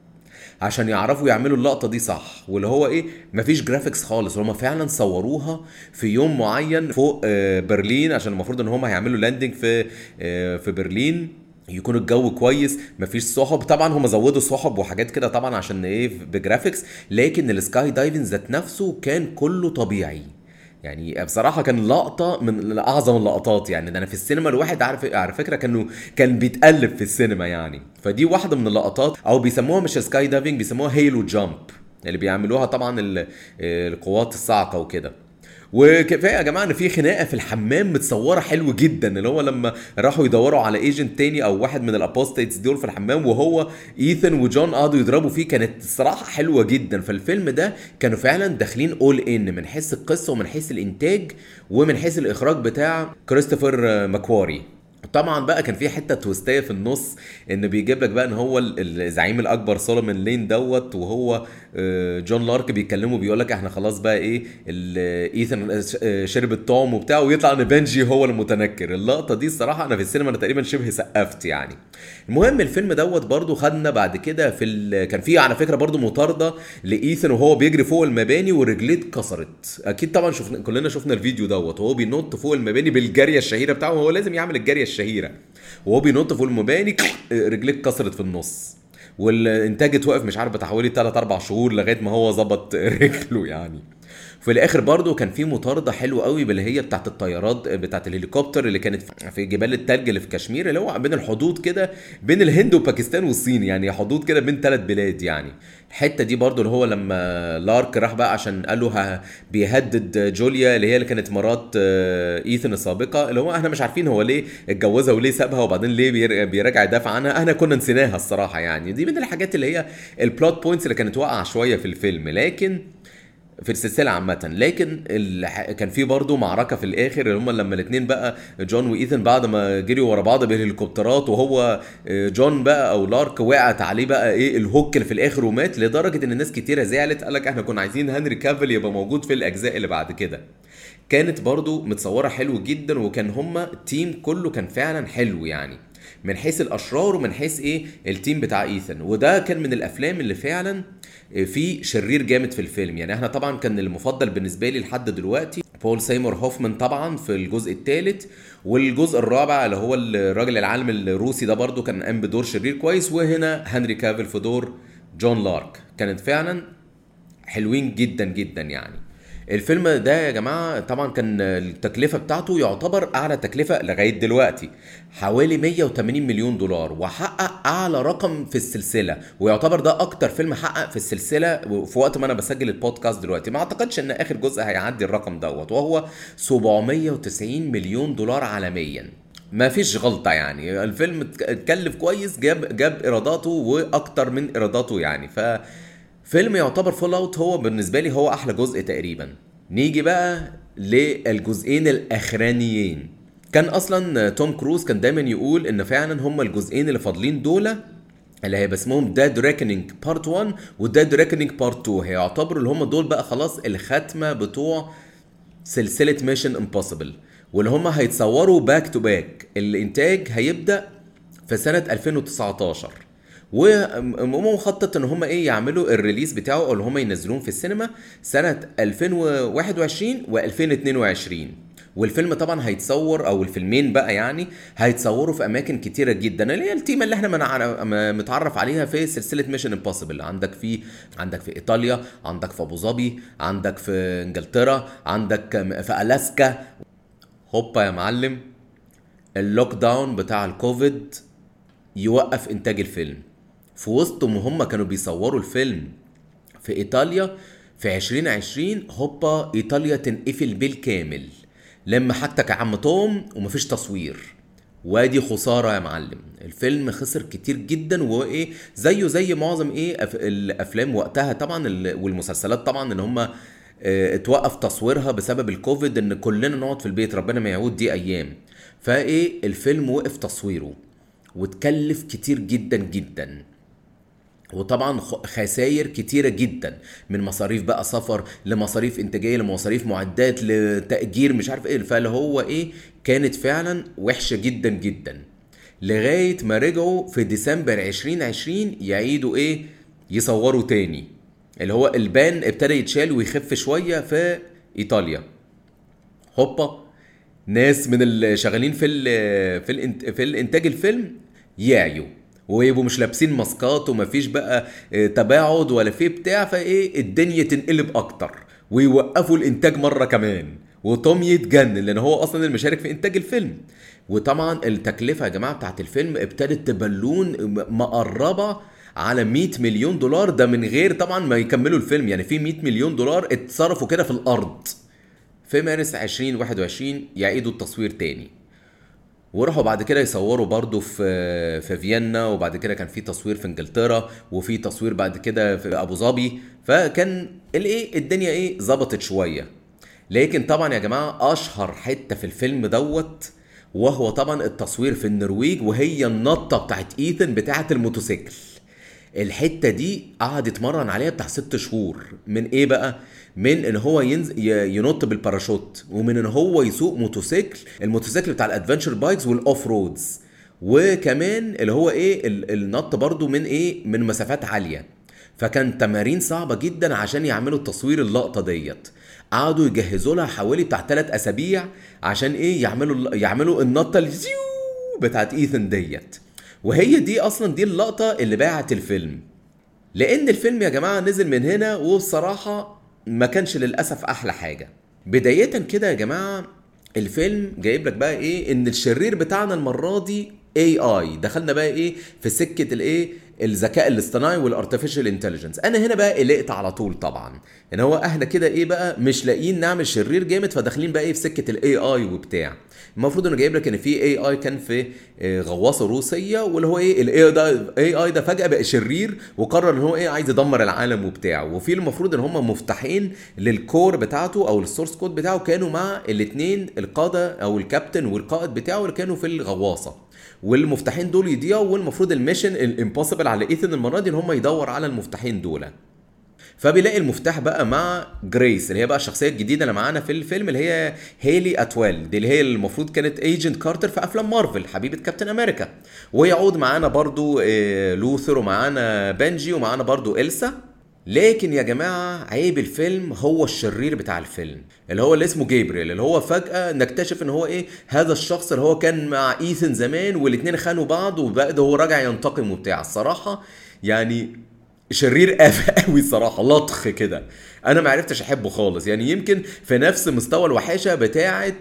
S1: عشان يعرفوا يعملوا اللقطه دي صح واللي هو ايه مفيش جرافيكس خالص هم فعلا صوروها في يوم معين فوق آه، برلين عشان المفروض ان هم هيعملوا لاندنج في آه، في برلين يكون الجو كويس مفيش سحب طبعا هم زودوا سحب وحاجات كده طبعا عشان ايه بجرافيكس لكن السكاي دايفنج ذات نفسه كان كله طبيعي يعني بصراحة كان لقطة من أعظم اللقطات يعني ده أنا في السينما الواحد عارف على فكرة كانوا كان بيتقلب في السينما يعني فدي واحدة من اللقطات أو بيسموها مش سكاي دايفنج بيسموها هيلو جامب اللي بيعملوها طبعا ال- القوات الصاعقة وكده وكفايه يا جماعه ان في خناقه في الحمام متصوره حلو جدا اللي هو لما راحوا يدوروا على ايجنت تاني او واحد من الابوستيتس دول في الحمام وهو ايثن وجون قعدوا يضربوا فيه كانت الصراحه حلوه جدا فالفيلم ده كانوا فعلا داخلين اول ان من حيث القصه ومن حيث الانتاج ومن حيث الاخراج بتاع كريستوفر ماكواري طبعا بقى كان في حته تويستيه في النص ان بيجيب لك بقى ان هو ال- الزعيم الاكبر سولومون لين دوت وهو آه، جون لارك بيتكلموا بيقول لك احنا خلاص بقى ايه ال- ايثن آه، شرب الطعم وبتاع ويطلع ان بنجي هو المتنكر اللقطه دي الصراحه انا في السينما انا تقريبا شبه سقفت يعني المهم الفيلم دوت برضو خدنا بعد كده في ال... كان في على فكره برضو مطارده لايثن وهو بيجري فوق المباني ورجليه اتكسرت اكيد طبعا شفنا كلنا شفنا الفيديو دوت وهو بينط فوق المباني بالجاريه الشهيره بتاعه وهو لازم يعمل الجاريه الشهيره وهو بينط فوق المباني رجليه اتكسرت في النص والانتاج اتوقف مش عارف بتاع حوالي 3 4 شهور لغايه ما هو ظبط رجله يعني في الاخر برضو كان في مطارده حلوه قوي باللي هي بتاعت الطيارات بتاعت الهليكوبتر اللي كانت في جبال التلج اللي في كشمير اللي هو بين الحدود كده بين الهند وباكستان والصين يعني حدود كده بين ثلاث بلاد يعني الحته دي برضو اللي هو لما لارك راح بقى عشان قال له بيهدد جوليا اللي هي اللي كانت مرات آه، ايثن السابقه اللي هو احنا مش عارفين هو ليه اتجوزها وليه سابها وبعدين ليه بيرجع يدافع عنها احنا كنا نسيناها الصراحه يعني دي من الحاجات اللي هي البلوت بوينتس اللي كانت واقعه شويه في الفيلم لكن في السلسله عامه لكن كان في برضه معركه في الاخر اللي هم لما الاثنين بقى جون وايثن بعد ما جريوا ورا بعض بالهليكوبترات وهو آه، جون بقى او لارك وقعت عليه بقى ايه الهوك اللي في الاخر ومات لدرجه ان الناس كتيره زعلت قال لك احنا كنا عايزين هنري كافل يبقى موجود في الاجزاء اللي بعد كده كانت برضو متصوره حلو جدا وكان هما التيم كله كان فعلا حلو يعني من حيث الاشرار ومن حيث ايه التيم بتاع ايثن وده كان من الافلام اللي فعلا في شرير جامد في الفيلم يعني احنا طبعا كان المفضل بالنسبه لي لحد دلوقتي بول سيمور هوفمان طبعا في الجزء الثالث والجزء الرابع اللي هو الراجل العالم الروسي ده برضو كان قام بدور شرير كويس وهنا هنري كافل في دور جون لارك كانت فعلا حلوين جدا جدا يعني الفيلم ده يا جماعه طبعا كان التكلفه بتاعته يعتبر اعلى تكلفه لغايه دلوقتي حوالي 180 مليون دولار وحقق اعلى رقم في السلسله ويعتبر ده اكتر فيلم حقق في السلسله في وقت ما انا بسجل البودكاست دلوقتي ما اعتقدش ان اخر جزء هيعدي الرقم دوت وهو 790 مليون دولار عالميا ما فيش غلطة يعني الفيلم اتكلف كويس جاب جاب ايراداته واكتر من ايراداته يعني ف فيلم يعتبر فول اوت هو بالنسبه لي هو احلى جزء تقريبا نيجي بقى للجزئين الاخرانيين كان اصلا توم كروز كان دايما يقول ان فعلا هما الجزئين اللي فاضلين دول اللي هيبقى اسمهم ديد ريكنينج بارت 1 وديد ريكنينج بارت 2 هيعتبروا اللي هم دول بقى خلاص الختمه بتوع سلسله ميشن امبوسيبل واللي هم هيتصوروا باك تو باك الانتاج هيبدا في سنه 2019 ومخطط ان هم ايه يعملوا الريليز بتاعه او اللي هم ينزلوه في السينما سنه 2021 و2022 والفيلم طبعا هيتصور او الفيلمين بقى يعني هيتصوروا في اماكن كتيره جدا اللي هي التيمه اللي احنا متعرف عليها في سلسله ميشن امبوسيبل عندك في عندك في ايطاليا عندك في ابو ظبي عندك في انجلترا عندك في الاسكا هوبا يا معلم اللوك داون بتاع الكوفيد يوقف انتاج الفيلم في وسط ما هم كانوا بيصوروا الفيلم في ايطاليا في 2020 هوبا ايطاليا تنقفل بالكامل لما حاجتك يا عم توم ومفيش تصوير وادي خسارة يا معلم الفيلم خسر كتير جدا وايه زيه زي معظم ايه الافلام وقتها طبعا والمسلسلات طبعا ان هم اه اتوقف تصويرها بسبب الكوفيد ان كلنا نقعد في البيت ربنا ما يعود دي ايام فايه الفيلم وقف تصويره وتكلف كتير جدا جدا وطبعا خسائر كتيرة جدا من مصاريف بقى سفر لمصاريف انتاجية لمصاريف معدات لتأجير مش عارف ايه فاللي هو ايه كانت فعلا وحشة جدا جدا لغاية ما رجعوا في ديسمبر 2020 يعيدوا ايه يصوروا تاني اللي هو البان ابتدى يتشال ويخف شوية في ايطاليا هوبا ناس من اللي شغالين في ال في, ال في الانتاج الفيلم يعيوا ويبقوا مش لابسين ماسكات ومفيش بقى آه، تباعد ولا في بتاع فايه الدنيا تنقلب اكتر ويوقفوا الانتاج مره كمان وتوم يتجنن لان هو اصلا المشارك في انتاج الفيلم وطبعا التكلفه يا جماعه بتاعت الفيلم ابتدت تبلون مقربه على 100 مليون دولار ده من غير طبعا ما يكملوا الفيلم يعني في 100 مليون دولار اتصرفوا كده في الارض في مارس 2021 يعيدوا التصوير تاني وراحوا بعد كده يصوروا برضو في في فيينا وبعد كده كان في تصوير في انجلترا وفي تصوير بعد كده في ابو ظبي فكان الايه الدنيا ايه ظبطت شويه لكن طبعا يا جماعه اشهر حته في الفيلم دوت وهو طبعا التصوير في النرويج وهي النطه بتاعت ايثن بتاعت الموتوسيكل الحته دي قعد يتمرن عليها بتاع ست شهور من ايه بقى من ان هو ينزل ينط بالباراشوت ومن ان هو يسوق موتوسيكل الموتوسيكل بتاع الادفنتشر بايكس والاوف رودز وكمان اللي هو ايه النط برضو من ايه من مسافات عاليه فكان تمارين صعبه جدا عشان يعملوا تصوير اللقطه ديت قعدوا يجهزوا لها حوالي بتاع ثلاث اسابيع عشان ايه يعملوا يعملوا النطه بتاعت ايثن ديت وهي دي اصلا دي اللقطه اللي باعت الفيلم لان الفيلم يا جماعه نزل من هنا وبصراحه ما كانش للاسف احلى حاجه بدايه كده يا جماعه الفيلم جايب لك بقى ايه ان الشرير بتاعنا المره دي اي اي دخلنا بقى ايه في سكه الايه الذكاء الاصطناعي والارتفيشال انتليجنس انا هنا بقى قلقت على طول طبعا ان هو احنا كده ايه بقى مش لاقيين نعمل شرير جامد فداخلين بقى ايه في سكه الاي اي وبتاع المفروض انه جايب لك ان في اي اي كان في آه، غواصه روسيه واللي هو ايه الاي ده اي اي ده فجاه بقى شرير وقرر ان هو ايه عايز يدمر العالم وبتاع وفي المفروض ان هم مفتاحين للكور بتاعته او السورس كود بتاعه كانوا مع الاثنين القاده او الكابتن والقائد بتاعه اللي كانوا في الغواصه والمفتاحين دول يضيعوا والمفروض الميشن الامبوسيبل على ايثن المره دي ان هم يدور على المفتاحين دول فبيلاقي المفتاح بقى مع جريس اللي هي بقى الشخصيه الجديده اللي معانا في الفيلم اللي هي هيلي اتويل دي اللي هي المفروض كانت ايجنت كارتر في افلام مارفل حبيبه كابتن امريكا ويعود معانا برضو آه، لوثر ومعانا بنجي ومعانا برضو إلسا لكن يا جماعة عيب الفيلم هو الشرير بتاع الفيلم اللي هو اللي اسمه جابريل اللي هو فجأة نكتشف ان هو ايه هذا الشخص اللي هو كان مع ايثن زمان والاتنين خانوا بعض وبقى ده هو راجع ينتقم وبتاع الصراحة يعني شرير قوي الصراحه لطخ كده انا ما عرفتش احبه خالص يعني يمكن في نفس مستوى الوحاشه بتاعه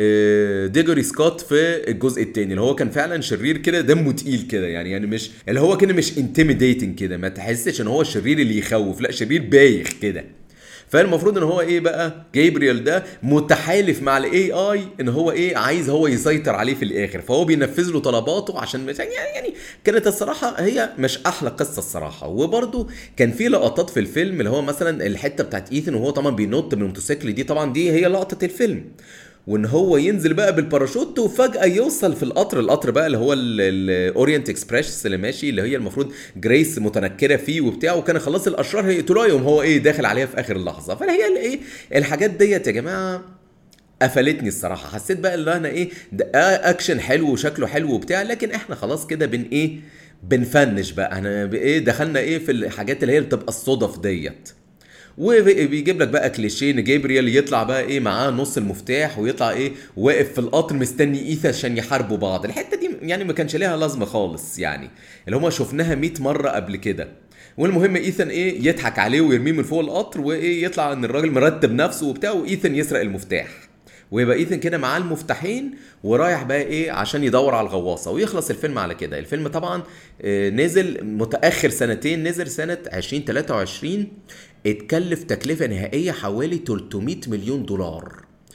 S1: آه، ديجوري سكوت في الجزء الثاني اللي هو كان فعلا شرير كده دمه تقيل كده يعني يعني مش اللي هو كده مش انتميديتنج كده ما تحسش ان هو الشرير اللي يخوف لا شرير بايخ كده فالمفروض ان هو ايه بقى جابريال ده متحالف مع الاي اي ان هو ايه عايز هو يسيطر عليه في الاخر فهو بينفذ له طلباته عشان مش يعني يعني كانت الصراحه هي مش احلى قصه الصراحه وبرده كان في لقطات في الفيلم اللي هو مثلا الحته بتاعت ايثن وهو طبعا بينط من الموتوسيكل دي طبعا دي هي لقطه الفيلم وان هو ينزل بقى بالباراشوت وفجاه يوصل في القطر القطر بقى اللي هو الاورينت اكسبريس اللي ماشي اللي هي المفروض جريس متنكره فيه وبتاع وكان خلاص الاشرار هيقتلوها يوم هو ايه داخل عليها في اخر اللحظه فهي الايه الحاجات ديت يا جماعه قفلتني الصراحه حسيت بقى ان انا ايه ده اكشن حلو وشكله حلو وبتاع لكن احنا خلاص كده بن ايه بنفنش بقى احنا ايه دخلنا ايه في الحاجات اللي هي بتبقى الصدف ديت وبيجيب لك بقى كليشيه ان جابريال يطلع بقى ايه معاه نص المفتاح ويطلع ايه واقف في القطر مستني ايثا عشان يحاربوا بعض الحته دي يعني ما كانش ليها لازمه خالص يعني اللي هما شفناها 100 مره قبل كده والمهم ايثن ايه يضحك عليه ويرميه من فوق القطر وايه يطلع ان الراجل مرتب نفسه وبتاع وايثن يسرق المفتاح ويبقى ايثن كده معاه المفتاحين ورايح بقى ايه عشان يدور على الغواصه ويخلص الفيلم على كده الفيلم طبعا آه، نزل متاخر سنتين نزل سنه 2023 اتكلف تكلفه نهائيه حوالي 300 مليون دولار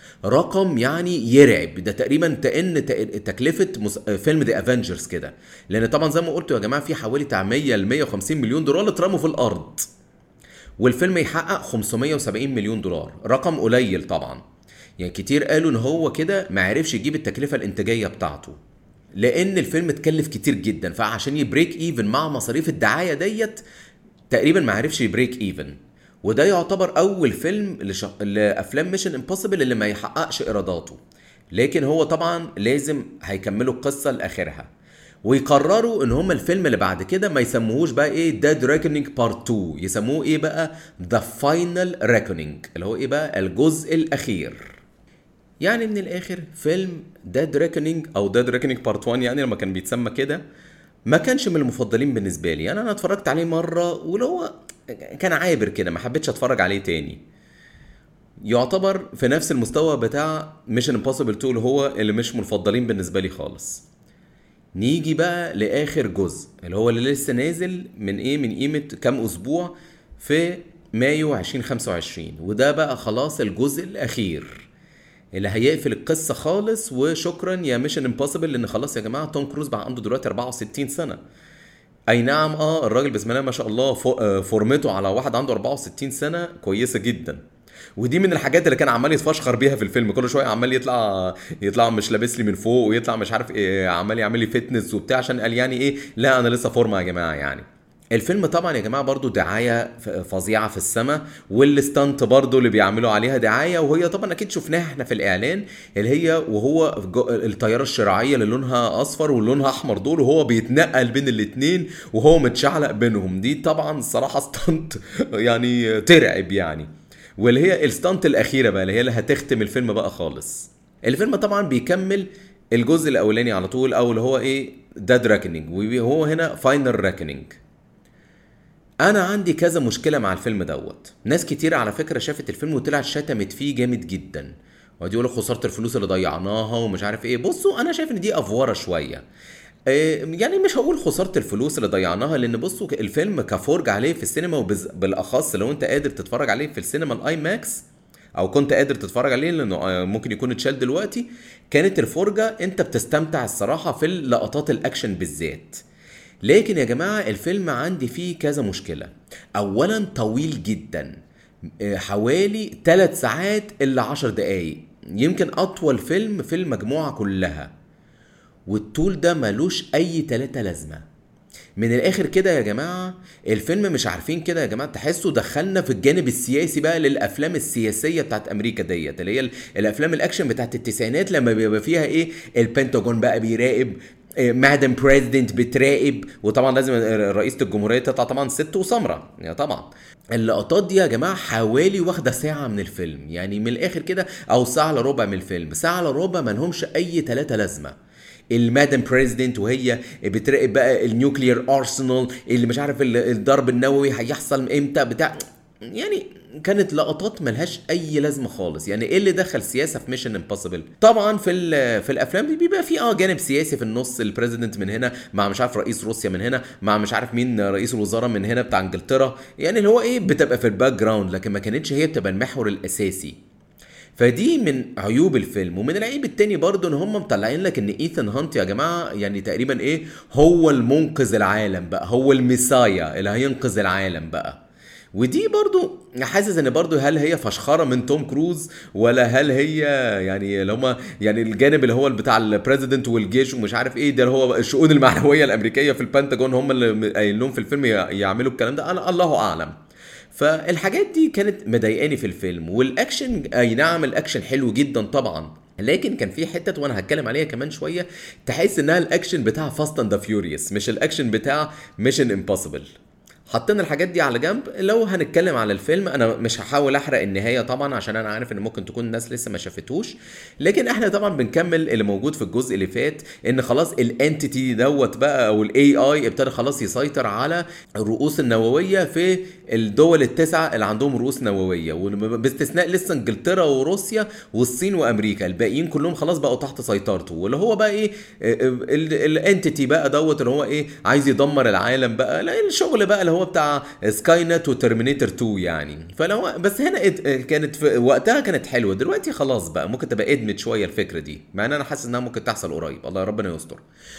S1: رقم يعني يرعب ده تقريبا تقن تكلفه مس... فيلم ذا افنجرز كده لان طبعا زي ما قلت يا جماعه في حوالي بتاع 100 ل 150 مليون دولار اترموا في الارض والفيلم يحقق 570 مليون دولار رقم قليل طبعا يعني كتير قالوا ان هو كده ما عرفش يجيب التكلفه الانتاجيه بتاعته لان الفيلم اتكلف كتير جدا فعشان يبريك ايفن مع مصاريف الدعايه ديت تقريبا ما عرفش يبريك ايفن وده يعتبر اول فيلم لش... لافلام ميشن امبوسيبل اللي ما يحققش ايراداته لكن هو طبعا لازم هيكملوا القصه لاخرها ويقرروا ان هم الفيلم اللي بعد كده ما يسموهوش بقى ايه ديد ريكونينج بارت 2 يسموه ايه بقى ذا فاينل ريكونينج اللي هو ايه بقى الجزء الاخير يعني من الاخر فيلم ديد ريكونينج او ديد ريكونينج بارت 1 يعني لما كان بيتسمى كده ما كانش من المفضلين بالنسبه لي يعني انا اتفرجت عليه مره واللي هو كان عابر كده ما حبيتش اتفرج عليه تاني يعتبر في نفس المستوى بتاع ميشن امبوسيبل 2 اللي هو اللي مش مفضلين بالنسبه لي خالص نيجي بقى لاخر جزء اللي هو اللي لسه نازل من ايه من قيمه كام اسبوع في مايو 2025 وده بقى خلاص الجزء الاخير اللي هيقفل القصه خالص وشكرا يا ميشن امبوسيبل لان خلاص يا جماعه توم كروز بقى عنده دلوقتي 64 سنه اي نعم اه الراجل بسم الله ما شاء الله آه، فورمته على واحد عنده 64 سنه كويسه جدا ودي من الحاجات اللي كان عمال يتفشخر بيها في الفيلم كل شويه عمال يطلع يطلع مش لابس لي من فوق ويطلع مش عارف ايه عمال يعمل لي فتنس وبتاع عشان قال يعني ايه لا انا لسه فورمه يا جماعه يعني الفيلم طبعا يا جماعه برضو دعايه فظيعه في السماء والستانت برضو اللي بيعملوا عليها دعايه وهي طبعا اكيد شفناها احنا في الاعلان اللي هي وهو الطياره الشراعيه اللي لونها اصفر ولونها احمر دول وهو بيتنقل بين الاثنين وهو متشعلق بينهم دي طبعا الصراحه ستانت يعني ترعب يعني واللي هي الستانت الاخيره بقى اللي هي اللي هتختم الفيلم بقى خالص الفيلم طبعا بيكمل الجزء الاولاني على طول او اللي هو ايه داد راكنينج وهو هنا فاينل راكنينج انا عندي كذا مشكله مع الفيلم دوت ناس كتير على فكره شافت الفيلم وطلعت شتمت فيه جامد جدا وقعدوا يقولوا خساره الفلوس اللي ضيعناها ومش عارف ايه بصوا انا شايف ان دي افوره شويه إيه، يعني مش هقول خساره الفلوس اللي ضيعناها لان بصوا الفيلم كفرج عليه في السينما وبالاخص لو انت قادر تتفرج عليه في السينما الاي ماكس او كنت قادر تتفرج عليه لانه آه، ممكن يكون اتشال دلوقتي كانت الفرجه انت بتستمتع الصراحه في اللقطات الاكشن بالذات لكن يا جماعه الفيلم عندي فيه كذا مشكله اولا طويل جدا آه، حوالي 3 ساعات الا 10 دقايق يمكن اطول فيلم في المجموعه كلها والطول ده ملوش اي تلاتة لازمه من الاخر كده يا جماعه الفيلم مش عارفين كده يا جماعه تحسوا دخلنا في الجانب السياسي بقى للافلام السياسيه بتاعت امريكا ديت اللي هي الافلام الاكشن بتاعت التسعينات لما بيبقى فيها ايه البنتاجون بقى بيراقب مادام بريزيدنت بتراقب وطبعا لازم رئيسه الجمهوريه تطلع طبعا ست وسمره يعني طبعا اللقطات دي يا جماعه حوالي واخده ساعه من الفيلم يعني من الاخر كده او ساعه الا ربع من الفيلم ساعه الا ربع ما لهمش اي ثلاثه لازمه المادام بريزيدنت وهي بتراقب بقى النيوكليير ارسنال اللي مش عارف الضرب النووي هيحصل امتى بتاع يعني كانت لقطات ملهاش اي لازمه خالص يعني ايه اللي دخل سياسه في ميشن امبوسيبل طبعا في في الافلام دي بيبقى في اه جانب سياسي في النص البريزيدنت من هنا مع مش عارف رئيس روسيا من هنا مع مش عارف مين رئيس الوزراء من هنا بتاع انجلترا يعني اللي هو ايه بتبقى في الباك جراوند لكن ما كانتش هي بتبقى المحور الاساسي فدي من عيوب الفيلم ومن العيب التاني برضه ان هم مطلعين لك ان ايثن هانت يا جماعه يعني تقريبا ايه هو المنقذ العالم بقى هو الميسايا اللي هينقذ العالم بقى ودي برضو حاسس ان برضو هل هي فشخره من توم كروز ولا هل هي يعني اللي هم يعني الجانب اللي هو بتاع البريزيدنت والجيش ومش عارف ايه ده هو الشؤون المعنويه الامريكيه في البنتاجون هم اللي قايلين لهم في الفيلم يعملوا الكلام ده انا الله اعلم فالحاجات دي كانت مضايقاني في الفيلم والاكشن اي نعم الاكشن حلو جدا طبعا لكن كان في حتت وانا هتكلم عليها كمان شويه تحس انها الاكشن بتاع فاست اند فيوريوس مش الاكشن بتاع ميشن امبوسيبل حطينا الحاجات دي على جنب لو هنتكلم على الفيلم انا مش هحاول احرق النهايه طبعا عشان انا عارف ان ممكن تكون الناس لسه ما شافتوش لكن احنا طبعا بنكمل اللي موجود في الجزء اللي فات ان خلاص الانتيتي دوت بقى او الاي اي ابتدى خلاص يسيطر على الرؤوس النوويه في الدول التسعه اللي عندهم رؤوس نوويه باستثناء لسه انجلترا وروسيا والصين وامريكا الباقيين كلهم خلاص بقوا تحت سيطرته واللي هو بقى ايه الانتيتي بقى دوت اللي هو ايه عايز يدمر العالم بقى الشغل بقى اللي هو بتاع سكاي نت وترمينيتور 2 يعني فلو بس هنا كانت في وقتها كانت حلوه دلوقتي خلاص بقى ممكن تبقى ادمت شويه الفكره دي مع ان انا حاسس انها ممكن تحصل قريب الله ربنا يستر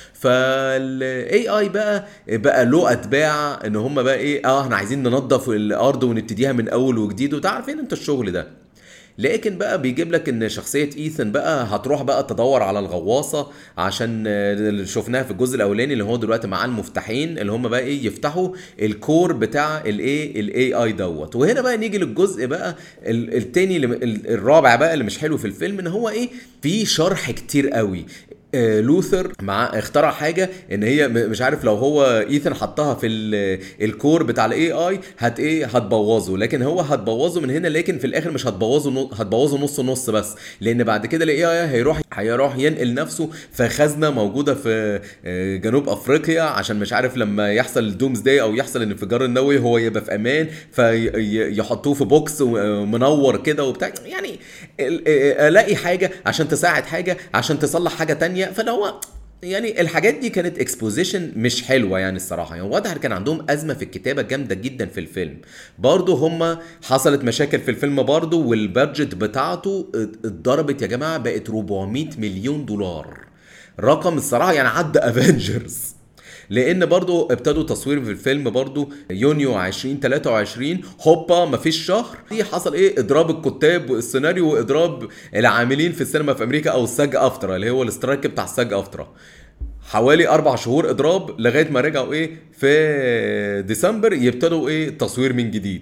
S1: فالاي اي بقى بقى له اتباع ان هم بقى ايه اه احنا عايزين ننظف الارض ونبتديها من اول وجديد وتعرفين انت الشغل ده لكن بقى بيجيب لك ان شخصيه ايثن بقى هتروح بقى تدور على الغواصه عشان اللي شفناها في الجزء الاولاني اللي هو دلوقتي معاه المفتاحين اللي هم بقى ايه يفتحوا الكور بتاع الايه الاي اي دوت وهنا بقى نيجي للجزء بقى التاني الرابع بقى اللي مش حلو في الفيلم ان هو ايه في شرح كتير قوي آه، لوثر مع اخترع حاجه ان هي مش عارف لو هو ايثن حطها في الكور بتاع الاي اي هت ايه هتبوظه لكن هو هتبوظه من هنا لكن في الاخر مش هتبوظه هتبوظه نص نص بس لان بعد كده الاي اي هيروح هيروح ينقل نفسه في خزنه موجوده في آه، جنوب افريقيا عشان مش عارف لما يحصل الدومز داي او يحصل الانفجار النووي هو يبقى في امان فيحطوه في بوكس منور كده وبتاع يعني الاقي حاجه عشان تساعد حاجه عشان تصلح حاجه تانية فلو يعني الحاجات دي كانت اكسبوزيشن مش حلوه يعني الصراحه يعني واضح كان عندهم ازمه في الكتابه جامده جدا في الفيلم برضه هم حصلت مشاكل في الفيلم برضه والبادجت بتاعته اتضربت يا جماعه بقت 400 مليون دولار رقم الصراحه يعني عدى افنجرز لان برضو ابتدوا تصوير في الفيلم برضو يونيو 2023 هوبا مفيش شهر دي حصل ايه اضراب الكتاب والسيناريو واضراب العاملين في السينما في امريكا او الساج افترا اللي هو الاسترايك بتاع الساج افترا حوالي اربع شهور اضراب لغايه ما رجعوا ايه في ديسمبر يبتدوا ايه تصوير من جديد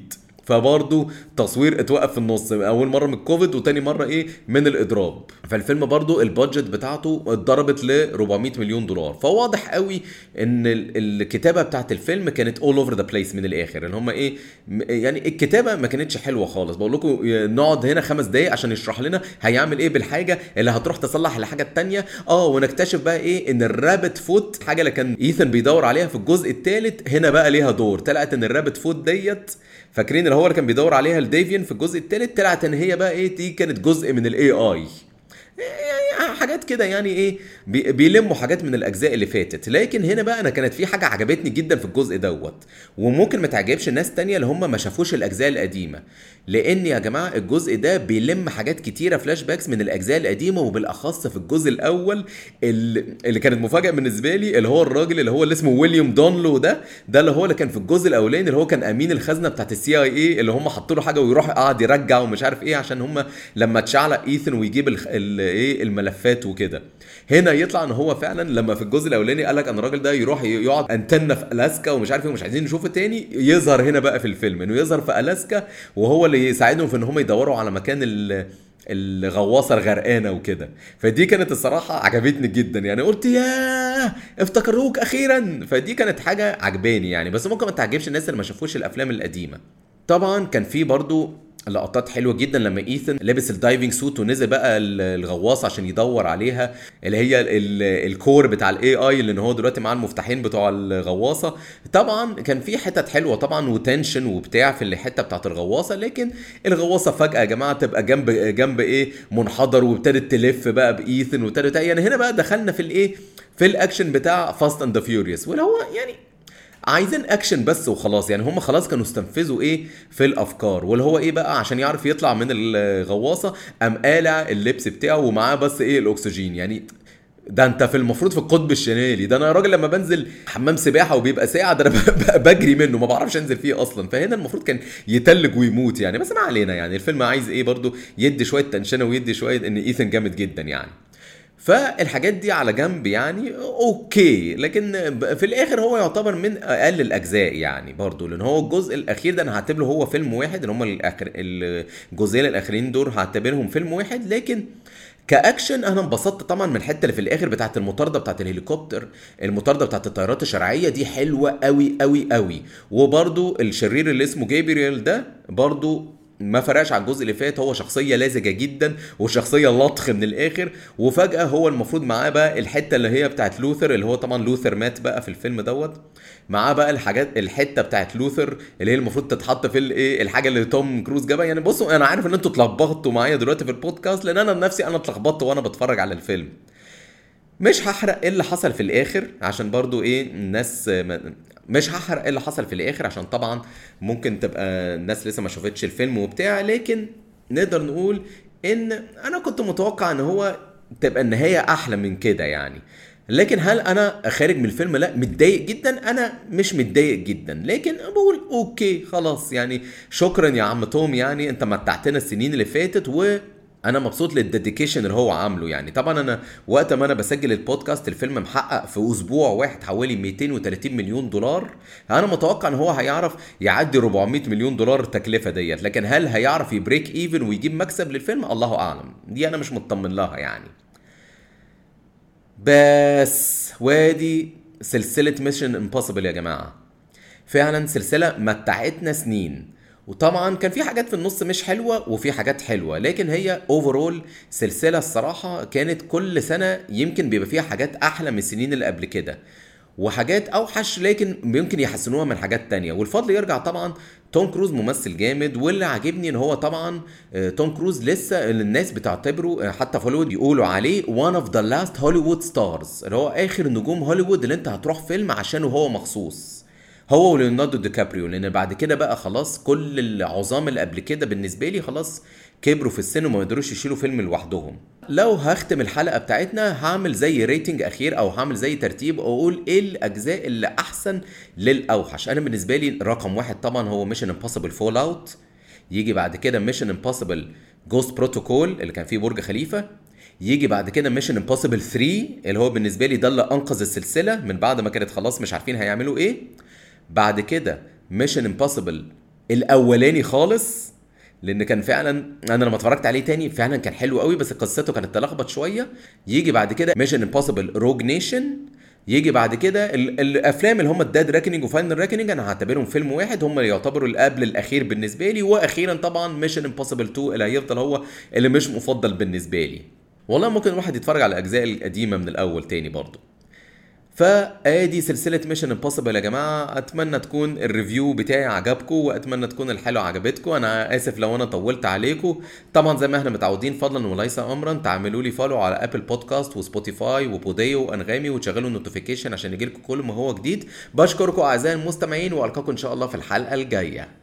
S1: فبرضه تصوير اتوقف في النص اول مره من الكوفيد وتاني مره ايه من الاضراب فالفيلم برضه البادجت بتاعته اتضربت ل 400 مليون دولار فواضح قوي ان ال- الكتابه بتاعت الفيلم كانت اول اوفر ذا بليس من الاخر ان هم ايه م- يعني الكتابه ما كانتش حلوه خالص بقول لكم نقعد هنا خمس دقايق عشان يشرح لنا هيعمل ايه بالحاجه اللي هتروح تصلح الحاجه التانية اه ونكتشف بقى ايه ان الرابت فوت حاجه اللي كان ايثن بيدور عليها في الجزء الثالث هنا بقى ليها دور طلعت ان الرابت فوت ديت فاكرين اللي هو اللي كان بيدور عليها لديفيان في الجزء الثالث طلعت ان هي بقى ايه دي كانت جزء من الاي اي يعني حاجات كده يعني ايه بي- بيلموا حاجات من الاجزاء اللي فاتت لكن هنا بقى انا كانت في حاجه عجبتني جدا في الجزء دوت وممكن ما تعجبش ناس تانية اللي هم ما شافوش الاجزاء القديمه لان يا جماعه الجزء ده بيلم حاجات كتيره فلاش باكس من الاجزاء القديمه وبالاخص في الجزء الاول اللي, اللي كانت مفاجاه بالنسبه لي اللي هو الراجل اللي هو اللي اسمه ويليام دونلو ده ده اللي هو اللي كان في الجزء الاولاني اللي هو كان امين الخزنه بتاعت السي اي اي اللي هم حطوا له حاجه ويروح قاعد يرجع ومش عارف ايه عشان هم لما تشعلق ايثن ويجيب الخ- ال- ايه الملفات وكده هنا يطلع ان هو فعلا لما في الجزء الاولاني قال لك ان الراجل ده يروح يقعد انتنا في الاسكا ومش عارف ايه ومش عايزين نشوفه تاني يظهر هنا بقى في الفيلم انه يظهر في الاسكا وهو اللي يساعدهم في ان هم يدوروا على مكان ال الغواصه الغرقانه وكده فدي كانت الصراحه عجبتني جدا يعني قلت ياه افتكروك اخيرا فدي كانت حاجه عجباني يعني بس ممكن ما تعجبش الناس اللي ما شافوش الافلام القديمه طبعا كان في برضو لقطات حلوه جدا لما ايثن لابس الدايفنج سوت ونزل بقى ال- الغواصه عشان يدور عليها اللي هي ال- ال- الكور بتاع الاي اي اللي هو دلوقتي معاه المفتاحين بتوع الغواصه طبعا كان في حتت حلوه طبعا وتنشن وبتاع في الحته بتاعت الغواصه لكن الغواصه فجاه يا جماعه تبقى جنب جنب ايه منحدر وابتدت تلف بقى بايثن وابتدت يعني هنا بقى دخلنا في الايه في الاكشن بتاع فاست اند فيوريوس واللي هو يعني عايزين اكشن بس وخلاص يعني هم خلاص كانوا استنفذوا ايه في الافكار واللي هو ايه بقى عشان يعرف يطلع من الغواصه قام قالع اللبس بتاعه ومعاه بس ايه الاكسجين يعني ده انت في المفروض في القطب الشمالي ده انا راجل لما بنزل حمام سباحه وبيبقى ساعه ده انا ب- ب- بجري منه ما بعرفش انزل فيه اصلا فهنا المفروض كان يتلج ويموت يعني بس ما علينا يعني الفيلم عايز ايه برضو يدي شويه تنشنه ويدي شويه ان ايثن جامد جدا يعني فالحاجات دي على جنب يعني اوكي لكن في الاخر هو يعتبر من اقل الاجزاء يعني برضو لان هو الجزء الاخير ده انا هعتبره هو فيلم واحد اللي هم الأخر الجزئين الاخرين دول هعتبرهم فيلم واحد لكن كاكشن انا انبسطت طبعا من الحته اللي في الاخر بتاعت المطارده بتاعت الهليكوبتر المطارده بتاعت الطيارات الشرعيه دي حلوه قوي قوي قوي وبرضو الشرير اللي اسمه جابرييل ده برضو ما فرقش عن الجزء اللي فات هو شخصية لازجة جدا وشخصية لطخ من الآخر وفجأة هو المفروض معاه بقى الحتة اللي هي بتاعت لوثر اللي هو طبعا لوثر مات بقى في الفيلم دوت معاه بقى الحاجات الحتة بتاعت لوثر اللي هي المفروض تتحط في الايه الحاجة اللي توم كروز جابها يعني بصوا أنا عارف إن أنتوا اتلخبطتوا معايا دلوقتي في البودكاست لأن أنا بنفسي أنا اتلخبطت وأنا بتفرج على الفيلم مش هحرق ايه اللي حصل في الاخر عشان برضو ايه الناس ما- مش هحرق ايه اللي حصل في الاخر عشان طبعا ممكن تبقى الناس لسه ما شافتش الفيلم وبتاع لكن نقدر نقول ان انا كنت متوقع ان هو تبقى النهايه احلى من كده يعني لكن هل انا خارج من الفيلم لا متضايق جدا انا مش متضايق جدا لكن بقول اوكي خلاص يعني شكرا يا عم توم يعني انت متعتنا السنين اللي فاتت و انا مبسوط للديديكيشن اللي هو عامله يعني طبعا انا وقت ما انا بسجل البودكاست الفيلم محقق في اسبوع واحد حوالي 230 مليون دولار انا متوقع ان هو هيعرف يعدي 400 مليون دولار التكلفه ديت لكن هل هيعرف يبريك ايفن ويجيب مكسب للفيلم الله اعلم دي انا مش مطمن لها يعني بس وادي سلسله ميشن امبوسيبل يا جماعه فعلا سلسله متعتنا سنين وطبعا كان في حاجات في النص مش حلوه وفي حاجات حلوه لكن هي اوفرول سلسله الصراحه كانت كل سنه يمكن بيبقى فيها حاجات احلى من السنين اللي قبل كده وحاجات اوحش لكن يمكن يحسنوها من حاجات تانية والفضل يرجع طبعا توم كروز ممثل جامد واللي عاجبني ان هو طبعا آه، توم كروز لسه اللي الناس بتعتبره آه، حتى في هوليوود يقولوا عليه one of the last Hollywood stars اللي هو اخر نجوم هوليوود اللي انت هتروح فيلم عشانه هو مخصوص هو وليوناردو دي كابريو لان بعد كده بقى خلاص كل العظام اللي قبل كده بالنسبه لي خلاص كبروا في السن وما يقدروش يشيلوا فيلم لوحدهم لو هختم الحلقه بتاعتنا هعمل زي ريتنج اخير او هعمل زي ترتيب واقول ايه الاجزاء اللي احسن للاوحش انا بالنسبه لي رقم واحد طبعا هو ميشن امبوسيبل فول اوت يجي بعد كده ميشن امبوسيبل جوست بروتوكول اللي كان فيه برج خليفه يجي بعد كده ميشن امبوسيبل 3 اللي هو بالنسبه لي ده اللي انقذ السلسله من بعد ما كانت خلاص مش عارفين هيعملوا ايه بعد كده ميشن امبوسيبل الاولاني خالص لان كان فعلا انا لما اتفرجت عليه تاني فعلا كان حلو قوي بس قصته كانت تلخبط شويه يجي بعد كده ميشن امبوسيبل روج نيشن يجي بعد كده ال- الافلام اللي هم الداد راكنينج وفاينل راكنينج انا هعتبرهم فيلم واحد هم اللي يعتبروا القبل الاخير بالنسبه لي واخيرا طبعا ميشن امبوسيبل 2 اللي هيفضل هو اللي مش مفضل بالنسبه لي والله ممكن الواحد يتفرج على الاجزاء القديمه من الاول تاني برضه فادي سلسله ميشن امبوسيبل يا جماعه اتمنى تكون الريفيو بتاعي عجبكم واتمنى تكون الحلقه عجبتكم انا اسف لو انا طولت عليكم طبعا زي ما احنا متعودين فضلا وليس امرا تعملوا لي فولو على ابل بودكاست وسبوتيفاي وبوديو وانغامي وتشغلوا النوتيفيكيشن عشان يجيلكم كل ما هو جديد بشكركم اعزائي المستمعين والقاكم ان شاء الله في الحلقه الجايه